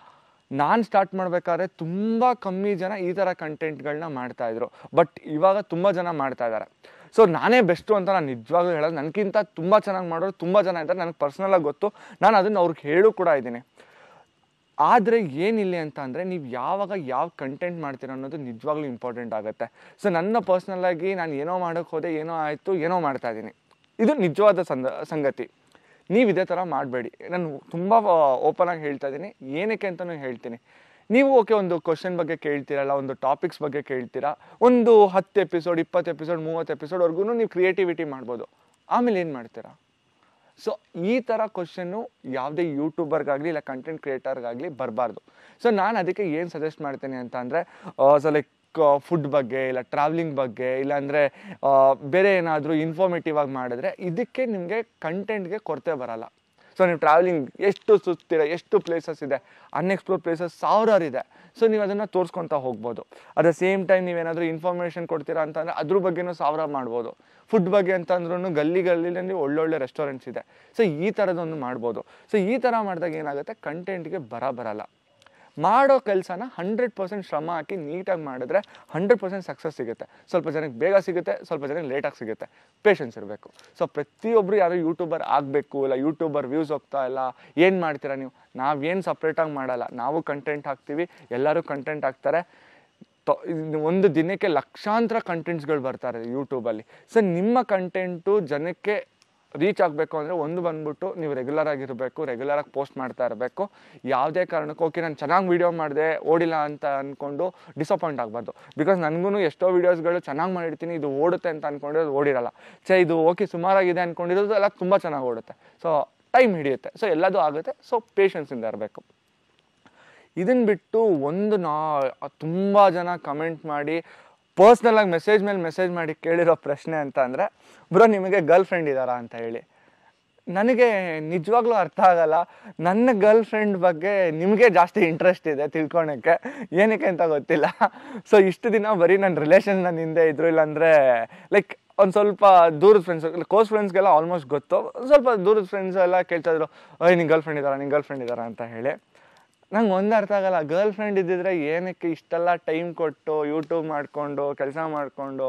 ನಾನು ಸ್ಟಾರ್ಟ್ ಮಾಡಬೇಕಾದ್ರೆ ತುಂಬ ಕಮ್ಮಿ ಜನ ಈ ಥರ ಕಂಟೆಂಟ್ಗಳನ್ನ ಮಾಡ್ತಾಯಿದ್ರು ಬಟ್ ಇವಾಗ ತುಂಬ ಜನ ಮಾಡ್ತಾ ಇದ್ದಾರೆ ಸೊ ನಾನೇ ಬೆಸ್ಟು ಅಂತ ನಾನು ನಿಜವಾಗ್ಲೂ ಹೇಳೋದು ನನಗಿಂತ ತುಂಬ ಚೆನ್ನಾಗಿ ಮಾಡೋರು ತುಂಬ ಜನ ಇದ್ದಾರೆ ನನಗೆ ಪರ್ಸ್ನಲಾಗಿ ಗೊತ್ತು ನಾನು ಅದನ್ನು ಅವ್ರಿಗೆ ಹೇಳು ಕೂಡ ಇದ್ದೀನಿ ಆದರೆ ಏನಿಲ್ಲ ಅಂತ ಅಂದರೆ ನೀವು ಯಾವಾಗ ಯಾವ ಕಂಟೆಂಟ್ ಮಾಡ್ತೀರ ಅನ್ನೋದು ನಿಜವಾಗ್ಲೂ ಇಂಪಾರ್ಟೆಂಟ್ ಆಗುತ್ತೆ ಸೊ ನನ್ನ ಪರ್ಸ್ನಲಾಗಿ ನಾನು ಏನೋ ಮಾಡೋಕ್ಕೆ ಹೋದೆ ಏನೋ ಆಯಿತು ಏನೋ ಮಾಡ್ತಾ ಇದ್ದೀನಿ ಇದು ನಿಜವಾದ ಸಂದ ಸಂಗತಿ ನೀವು ಇದೇ ಥರ ಮಾಡಬೇಡಿ ನಾನು ತುಂಬ ಓಪನ್ ಆಗಿ ಹೇಳ್ತಾ ಇದ್ದೀನಿ ಏನಕ್ಕೆ ಅಂತಲೂ ಹೇಳ್ತೀನಿ ನೀವು ಓಕೆ ಒಂದು ಕ್ವಶನ್ ಬಗ್ಗೆ ಕೇಳ್ತೀರಲ್ಲ ಒಂದು ಟಾಪಿಕ್ಸ್ ಬಗ್ಗೆ ಕೇಳ್ತೀರಾ ಒಂದು ಹತ್ತು ಎಪಿಸೋಡ್ ಇಪ್ಪತ್ತು ಎಪಿಸೋಡ್ ಮೂವತ್ತು ಎಪಿಸೋಡ್ವರೆಗೂ ನೀವು ಕ್ರಿಯೇಟಿವಿಟಿ ಮಾಡ್ಬೋದು ಆಮೇಲೆ ಏನು ಮಾಡ್ತೀರಾ ಸೊ ಈ ಥರ ಕ್ವಶನ್ನು ಯಾವುದೇ ಯೂಟ್ಯೂಬರ್ಗಾಗಲಿ ಇಲ್ಲ ಕಂಟೆಂಟ್ ಕ್ರಿಯೇಟರ್ಗಾಗಲಿ ಬರಬಾರ್ದು ಸೊ ನಾನು ಅದಕ್ಕೆ ಏನು ಸಜೆಸ್ಟ್ ಮಾಡ್ತೀನಿ ಅಂತ ಅಂದರೆ ಸೊ ಲೈಕ್ ಫುಡ್ ಬಗ್ಗೆ ಇಲ್ಲ ಟ್ರಾವೆಲಿಂಗ್ ಬಗ್ಗೆ ಇಲ್ಲಾಂದರೆ ಬೇರೆ ಏನಾದರೂ ಇನ್ಫಾರ್ಮೇಟಿವ್ ಆಗಿ ಮಾಡಿದ್ರೆ ಇದಕ್ಕೆ ನಿಮಗೆ ಕಂಟೆಂಟ್ಗೆ ಕೊರತೆ ಬರಲ್ಲ ಸೊ ನೀವು ಟ್ರಾವೆಲಿಂಗ್ ಎಷ್ಟು ಸುತ್ತೀರ ಎಷ್ಟು ಪ್ಲೇಸಸ್ ಇದೆ ಅನ್ಎಕ್ಸ್ಪ್ಲೋರ್ ಪ್ಲೇಸಸ್ ಸಾವಿರಾರು ಇದೆ ಸೊ ನೀವು ಅದನ್ನು ತೋರಿಸ್ಕೊತಾ ಹೋಗ್ಬೋದು ಅಟ್ ದ ಸೇಮ್ ಟೈಮ್ ನೀವೇನಾದರೂ ಇನ್ಫಾರ್ಮೇಷನ್ ಕೊಡ್ತೀರಾ ಅಂತಂದರೆ ಅದ್ರ ಬಗ್ಗೆನೂ ಸಾವಿರ ಮಾಡ್ಬೋದು ಫುಡ್ ಬಗ್ಗೆ ಅಂತಂದ್ರೂ ಗಲ್ಲಿ ಗಲ್ಲಿನಲ್ಲಿ ಒಳ್ಳೊಳ್ಳೆ ರೆಸ್ಟೋರೆಂಟ್ಸ್ ಇದೆ ಸೊ ಈ ಥರದೊಂದು ಮಾಡ್ಬೋದು ಸೊ ಈ ಥರ ಮಾಡಿದಾಗ ಏನಾಗುತ್ತೆ ಕಂಟೆಂಟ್ಗೆ ಬರ ಬರಲ್ಲ ಮಾಡೋ ಕೆಲಸನ ಹಂಡ್ರೆಡ್ ಪರ್ಸೆಂಟ್ ಶ್ರಮ ಹಾಕಿ ನೀಟಾಗಿ ಮಾಡಿದ್ರೆ ಹಂಡ್ರೆಡ್ ಪರ್ಸೆಂಟ್ ಸಕ್ಸಸ್ ಸಿಗುತ್ತೆ ಸ್ವಲ್ಪ ಜನಕ್ಕೆ ಬೇಗ ಸಿಗುತ್ತೆ ಸ್ವಲ್ಪ ಜನಕ್ಕೆ ಲೇಟಾಗಿ ಸಿಗುತ್ತೆ ಪೇಷನ್ಸ್ ಇರಬೇಕು ಸೊ ಪ್ರತಿಯೊಬ್ಬರು ಯಾರು ಯೂಟ್ಯೂಬರ್ ಆಗಬೇಕು ಇಲ್ಲ ಯೂಟ್ಯೂಬರ್ ವ್ಯೂಸ್ ಹೋಗ್ತಾ ಇಲ್ಲ ಏನು ಮಾಡ್ತೀರಾ ನೀವು ನಾವೇನು ಸಪ್ರೇಟಾಗಿ ಮಾಡಲ್ಲ ನಾವು ಕಂಟೆಂಟ್ ಹಾಕ್ತೀವಿ ಎಲ್ಲರೂ ಕಂಟೆಂಟ್ ಹಾಕ್ತಾರೆ ತೊ- ಇದು ಒಂದು ದಿನಕ್ಕೆ ಲಕ್ಷಾಂತರ ಕಂಟೆಂಟ್ಸ್ಗಳು ಬರ್ತಾರೆ ಯೂಟ್ಯೂಬಲ್ಲಿ ಸೊ ನಿಮ್ಮ ಕಂಟೆಂಟು ಜನಕ್ಕೆ ರೀಚ್ ಆಗಬೇಕು ಅಂದರೆ ಒಂದು ಬಂದ್ಬಿಟ್ಟು ನೀವು ರೆಗ್ಯುಲರ್ ಆಗಿರಬೇಕು ರೆಗ್ಯುಲರಾಗಿ ಪೋಸ್ಟ್ ಮಾಡ್ತಾ ಇರಬೇಕು ಯಾವುದೇ ಕಾರಣಕ್ಕೂ ಓಕೆ ನಾನು ಚೆನ್ನಾಗಿ ವೀಡಿಯೋ ಮಾಡಿದೆ ಓಡಿಲ್ಲ ಅಂತ ಅಂದ್ಕೊಂಡು ಡಿಸಪಾಯಿಂಟ್ ಆಗಬಾರ್ದು ಬಿಕಾಸ್ ನನಗೂ ಎಷ್ಟೋ ವೀಡಿಯೋಸ್ಗಳು ಚೆನ್ನಾಗಿ ಮಾಡಿರ್ತೀನಿ ಇದು ಓಡುತ್ತೆ ಅಂತ ಅಂದ್ಕೊಂಡಿರೋದು ಓಡಿರಲ್ಲ ಛೇ ಇದು ಓಕೆ ಸುಮಾರಾಗಿದೆ ಅಂದ್ಕೊಂಡಿರೋದು ಎಲ್ಲ ತುಂಬ ಚೆನ್ನಾಗಿ ಓಡುತ್ತೆ ಸೊ ಟೈಮ್ ಹಿಡಿಯುತ್ತೆ ಸೊ ಎಲ್ಲದೂ ಆಗುತ್ತೆ ಸೊ ಪೇಷನ್ಸಿಂದ ಇರಬೇಕು ಇದನ್ನು ಬಿಟ್ಟು ಒಂದು ನಾ ತುಂಬ ಜನ ಕಮೆಂಟ್ ಮಾಡಿ ಪರ್ಸ್ನಲಾಗಿ ಮೆಸೇಜ್ ಮೇಲೆ ಮೆಸೇಜ್ ಮಾಡಿ ಕೇಳಿರೋ ಪ್ರಶ್ನೆ ಅಂತ ಅಂದರೆ ಬ್ರೋ ನಿಮಗೆ ಗರ್ಲ್ ಫ್ರೆಂಡ್ ಇದ್ದಾರಾ ಅಂತ ಹೇಳಿ ನನಗೆ ನಿಜವಾಗ್ಲೂ ಅರ್ಥ ಆಗಲ್ಲ ನನ್ನ ಗರ್ಲ್ ಫ್ರೆಂಡ್ ಬಗ್ಗೆ ನಿಮಗೆ ಜಾಸ್ತಿ ಇಂಟ್ರೆಸ್ಟ್ ಇದೆ ತಿಳ್ಕೊಳಕ್ಕೆ ಏನಕ್ಕೆ ಅಂತ ಗೊತ್ತಿಲ್ಲ ಸೊ ಇಷ್ಟು ದಿನ ಬರೀ ನನ್ನ ರಿಲೇಷನ್ ನನ್ನ ಹಿಂದೆ ಇದ್ರು ಇಲ್ಲಾಂದರೆ ಲೈಕ್ ಒಂದು ಸ್ವಲ್ಪ ದೂರದ ಫ್ರೆಂಡ್ಸ್ ಕ್ಲೋಸ್ ಫ್ರೆಂಡ್ಸ್ಗೆಲ್ಲ ಆಲ್ಮೋಸ್ಟ್ ಗೊತ್ತು ಒಂದ್ ಸ್ವಲ್ಪ ದೂರದ ಫ್ರೆಂಡ್ಸ್ ಎಲ್ಲ ಕೇಳ್ತಾ ಇದ್ರು ಓಯ್ ನಿಂಗೆ ಗರ್ಲ್ ಫ್ರೆಂಡ್ ಇದ್ದಾರಾ ನಿಂಗೆ ಗರ್ಲ್ ಫ್ರೆಂಡ್ ಇದ್ದಾರಾ ಅಂತ ಹೇಳಿ ನಂಗೆ ಒಂದು ಅರ್ಥ ಆಗಲ್ಲ ಗರ್ಲ್ ಫ್ರೆಂಡ್ ಇದ್ದಿದ್ರೆ ಏನಕ್ಕೆ ಇಷ್ಟೆಲ್ಲ ಟೈಮ್ ಕೊಟ್ಟು ಯೂಟ್ಯೂಬ್ ಮಾಡಿಕೊಂಡು ಕೆಲಸ ಮಾಡಿಕೊಂಡು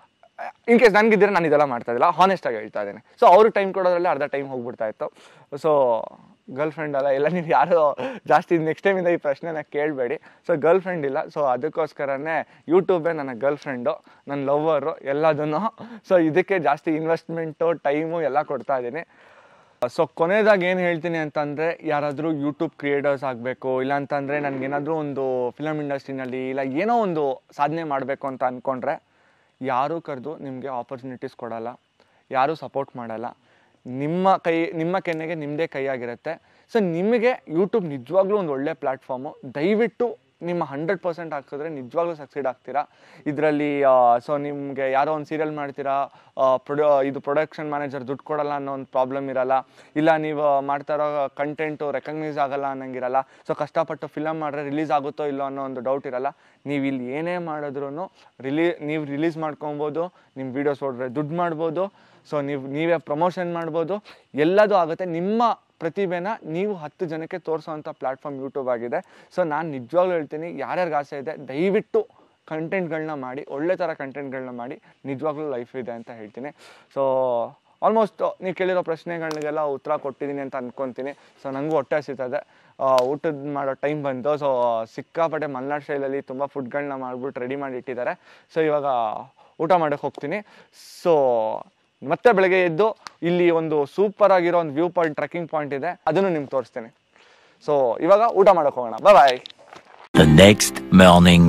ಇನ್ ಕೇಸ್ ನನಗಿದ್ರೆ ನಾನು ಇದೆಲ್ಲ ಮಾಡ್ತಾ ಇದ್ದಿಲ್ಲ ಹಾನೆಸ್ಟಾಗಿ ಹೇಳ್ತಾ ಇದ್ದೇನೆ ಸೊ ಅವ್ರಿಗೆ ಟೈಮ್ ಕೊಡೋದ್ರಲ್ಲಿ ಅರ್ಧ ಟೈಮ್ ಹೋಗ್ಬಿಡ್ತಾ ಇತ್ತು ಸೊ ಗರ್ಲ್ ಫ್ರೆಂಡ್ ಅಲ್ಲ ಇಲ್ಲ ನೀವು ಯಾರು ಜಾಸ್ತಿ ನೆಕ್ಸ್ಟ್ ಟೈಮಿಂದ ಈ ಪ್ರಶ್ನೆನ ಕೇಳಬೇಡಿ ಸೊ ಗರ್ಲ್ ಫ್ರೆಂಡ್ ಇಲ್ಲ ಸೊ ಅದಕ್ಕೋಸ್ಕರನೇ ಯೂಟ್ಯೂಬೇ ನನ್ನ ಗರ್ಲ್ ಫ್ರೆಂಡು ನನ್ನ ಲವ್ವರು ಎಲ್ಲದನ್ನು ಸೊ ಇದಕ್ಕೆ ಜಾಸ್ತಿ ಇನ್ವೆಸ್ಟ್ಮೆಂಟು ಟೈಮು ಎಲ್ಲ ಕೊಡ್ತಾ ಇದ್ದೀನಿ ಸೊ ಕೊನೆಯದಾಗಿ ಏನು ಹೇಳ್ತೀನಿ ಅಂತಂದರೆ ಯಾರಾದರೂ ಯೂಟ್ಯೂಬ್ ಕ್ರಿಯೇಟರ್ಸ್ ಆಗಬೇಕು ಇಲ್ಲ ಅಂತಂದರೆ ನನಗೇನಾದರೂ ಒಂದು ಫಿಲಮ್ ಇಂಡಸ್ಟ್ರಿನಲ್ಲಿ ಇಲ್ಲ ಏನೋ ಒಂದು ಸಾಧನೆ ಮಾಡಬೇಕು ಅಂತ ಅಂದ್ಕೊಂಡ್ರೆ ಯಾರೂ ಕರೆದು ನಿಮಗೆ ಆಪರ್ಚುನಿಟೀಸ್ ಕೊಡಲ್ಲ ಯಾರೂ ಸಪೋರ್ಟ್ ಮಾಡಲ್ಲ ನಿಮ್ಮ ಕೈ ನಿಮ್ಮ ಕೆನ್ನೆಗೆ ನಿಮ್ಮದೇ ಕೈಯಾಗಿರುತ್ತೆ ಸೊ ನಿಮಗೆ ಯೂಟ್ಯೂಬ್ ನಿಜವಾಗ್ಲೂ ಒಂದು ಒಳ್ಳೆ ಪ್ಲ್ಯಾಟ್ಫಾರ್ಮು ದಯವಿಟ್ಟು ನಿಮ್ಮ ಹಂಡ್ರೆಡ್ ಪರ್ಸೆಂಟ್ ಹಾಕಿದ್ರೆ ನಿಜವಾಗ್ಲೂ ಸಕ್ಸೀಡ್ ಆಗ್ತೀರಾ ಇದರಲ್ಲಿ ಸೊ ನಿಮಗೆ ಯಾರೋ ಒಂದು ಸೀರಿಯಲ್ ಮಾಡ್ತೀರಾ ಪ್ರೊಡ್ಯೂ ಇದು ಪ್ರೊಡಕ್ಷನ್ ಮ್ಯಾನೇಜರ್ ದುಡ್ಡು ಕೊಡಲ್ಲ ಅನ್ನೋ ಒಂದು ಪ್ರಾಬ್ಲಮ್ ಇರಲ್ಲ ಇಲ್ಲ ನೀವು ಮಾಡ್ತಾ ಇರೋ ಕಂಟೆಂಟು ರೆಕಗ್ನೈಸ್ ಆಗಲ್ಲ ಅನ್ನಂಗಿರಲ್ಲ ಸೊ ಕಷ್ಟಪಟ್ಟು ಫಿಲಮ್ ಮಾಡಿದ್ರೆ ರಿಲೀಸ್ ಆಗುತ್ತೋ ಇಲ್ಲೋ ಅನ್ನೋ ಒಂದು ಡೌಟ್ ಇರಲ್ಲ ನೀವು ಇಲ್ಲಿ ಏನೇ ಮಾಡಿದ್ರೂ ರಿಲೀ ನೀವು ರಿಲೀಸ್ ಮಾಡ್ಕೊಬೋದು ನಿಮ್ಮ ವೀಡಿಯೋಸ್ ನೋಡಿದ್ರೆ ದುಡ್ಡು ಮಾಡ್ಬೋದು ಸೊ ನೀವು ನೀವೇ ಪ್ರಮೋಷನ್ ಮಾಡ್ಬೋದು ಎಲ್ಲದೂ ಆಗುತ್ತೆ ನಿಮ್ಮ ಪ್ರತಿಭೆನ ನೀವು ಹತ್ತು ಜನಕ್ಕೆ ತೋರಿಸೋವಂಥ ಪ್ಲ್ಯಾಟ್ಫಾರ್ಮ್ ಯೂಟ್ಯೂಬ್ ಆಗಿದೆ ಸೊ ನಾನು ನಿಜವಾಗ್ಲೂ ಹೇಳ್ತೀನಿ ಯಾರ್ಯಾರಿಗೆ ಆಸೆ ಇದೆ ದಯವಿಟ್ಟು ಕಂಟೆಂಟ್ಗಳನ್ನ ಮಾಡಿ ಒಳ್ಳೆ ಥರ ಕಂಟೆಂಟ್ಗಳನ್ನ ಮಾಡಿ ನಿಜವಾಗ್ಲೂ ಲೈಫ್ ಇದೆ ಅಂತ ಹೇಳ್ತೀನಿ ಸೊ ಆಲ್ಮೋಸ್ಟ್ ನೀವು ಕೇಳಿರೋ ಪ್ರಶ್ನೆಗಳಿಗೆಲ್ಲ ಉತ್ತರ ಕೊಟ್ಟಿದ್ದೀನಿ ಅಂತ ಅನ್ಕೊತೀನಿ ಸೊ ನನಗೂ ಹೊಟ್ಟೆ ಹಸಿತದೆ ಊಟದ ಮಾಡೋ ಟೈಮ್ ಬಂತು ಸೊ ಸಿಕ್ಕಾಪಟ್ಟೆ ಮಲ್ನಾಡ್ ಸ್ಟೈಲಲ್ಲಿ ತುಂಬ ಫುಡ್ಗಳನ್ನ ಮಾಡ್ಬಿಟ್ಟು ರೆಡಿ ಮಾಡಿ ಇಟ್ಟಿದ್ದಾರೆ ಸೊ ಇವಾಗ ಊಟ ಮಾಡೋಕ್ಕೆ ಹೋಗ್ತೀನಿ ಸೊ ಮತ್ತೆ ಬೆಳಗ್ಗೆ ಎದ್ದು ಇಲ್ಲಿ ಒಂದು ಸೂಪರ್ ಆಗಿರೋ ಒಂದು ವ್ಯೂ ಪಾಯಿಂಟ್ ಟ್ರೆಕ್ಕಿಂಗ್ ಪಾಯಿಂಟ್ ಇದೆ ಅದನ್ನು ನಿಮ್ಗೆ ತೋರಿಸ್ತೀನಿ ಸೊ ಇವಾಗ ಊಟ ಮಾಡೋಕೆ ಹೋಗೋಣ bye bye The next morning.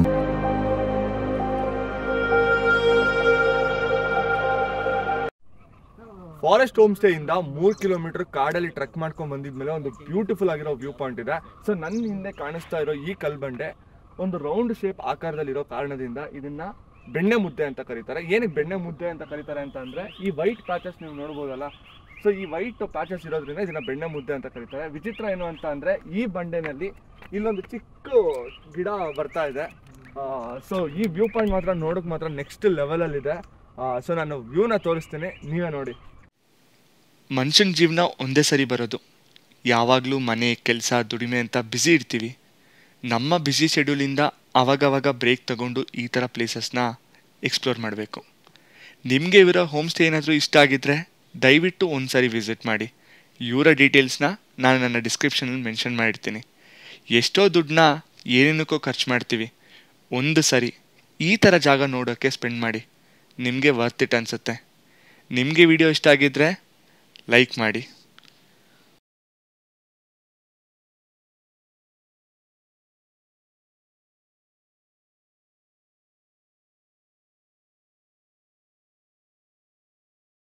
Forest home stay ಇಂದ ಮೂರ್ ಕಿಲೋಮೀಟರ್ ಕಾಡಲ್ಲಿ ಟ್ರೆಕ್ ಮಾಡ್ಕೊಂಡ್ ಬಂದಿದ್ಮೇಲೆ ಒಂದು ಬ್ಯೂಟಿಫುಲ್ ಆಗಿರೋ ವ್ಯೂ ಪಾಯಿಂಟ್ ಇದೆ ಸೊ ನನ್ನ ಹಿಂದೆ ಕಾಣಿಸ್ತಾ ಇರೋ ಈ ಕಲ್ಬಂಡೆ ಒಂದು ರೌಂಡ್ ಶೇಪ್ ಆಕಾರದಲ್ಲಿರೋ ಕಾರಣದಿಂದ ಇದನ್ನ ಬೆಣ್ಣೆ ಮುದ್ದೆ ಅಂತ ಕರೀತಾರೆ ಏನಕ್ಕೆ ಬೆಣ್ಣೆ ಮುದ್ದೆ ಅಂತ ಕರೀತಾರೆ ಅಂತ ಅಂದ್ರೆ ಈ ವೈಟ್ ಪ್ಯಾಚಸ್ ನೀವು ನೋಡ್ಬೋದಲ್ಲ ಸೊ ಈ ವೈಟ್ ಪ್ಯಾಚಸ್ ಇರೋದ್ರಿಂದ ಇದನ್ನ ಬೆಣ್ಣೆ ಮುದ್ದೆ ಅಂತ ಕರೀತಾರೆ ವಿಚಿತ್ರ ಏನು ಅಂತ ಅಂದ್ರೆ ಈ ಬಂಡೆನಲ್ಲಿ ಇಲ್ಲೊಂದು ಚಿಕ್ಕ ಗಿಡ ಬರ್ತಾ ಇದೆ ಸೊ ಈ ವ್ಯೂ ಪಾಯಿಂಟ್ ಮಾತ್ರ ನೋಡಕ್ ಮಾತ್ರ ನೆಕ್ಸ್ಟ್ ಲೆವೆಲಲ್ಲಿದೆ ಸೊ ನಾನು ವ್ಯೂನ ತೋರಿಸ್ತೀನಿ ನೀವೇ ನೋಡಿ ಮನುಷ್ಯನ ಜೀವನ ಒಂದೇ ಸರಿ ಬರೋದು ಯಾವಾಗಲೂ ಮನೆ ಕೆಲಸ ದುಡಿಮೆ ಅಂತ ಬ್ಯುಸಿ ಇರ್ತೀವಿ ನಮ್ಮ ಬ್ಯುಸಿ ಶೆಡ್ಯೂಲಿಂದ ಅವಾಗವಾಗ ಬ್ರೇಕ್ ತಗೊಂಡು ಈ ಥರ ಪ್ಲೇಸಸ್ನ ಎಕ್ಸ್ಪ್ಲೋರ್ ಮಾಡಬೇಕು ನಿಮಗೆ ಇವರ ಹೋಮ್ ಸ್ಟೇ ಏನಾದರೂ ಇಷ್ಟ ಆಗಿದ್ದರೆ ದಯವಿಟ್ಟು ಒಂದು ಸಾರಿ ವಿಸಿಟ್ ಮಾಡಿ ಇವರ ಡೀಟೇಲ್ಸ್ನ ನಾನು ನನ್ನ ಡಿಸ್ಕ್ರಿಪ್ಷನಲ್ಲಿ ಮೆನ್ಷನ್ ಮಾಡಿರ್ತೀನಿ ಎಷ್ಟೋ ದುಡ್ಡನ್ನ ಏನೇನಕ್ಕೋ ಖರ್ಚು ಮಾಡ್ತೀವಿ ಒಂದು ಸರಿ ಈ ಥರ ಜಾಗ ನೋಡೋಕ್ಕೆ ಸ್ಪೆಂಡ್ ಮಾಡಿ ನಿಮಗೆ ವರ್ತ್ ಇಟ್ ಅನಿಸುತ್ತೆ ನಿಮಗೆ ವಿಡಿಯೋ ಇಷ್ಟ ಆಗಿದ್ದರೆ ಲೈಕ್ ಮಾಡಿ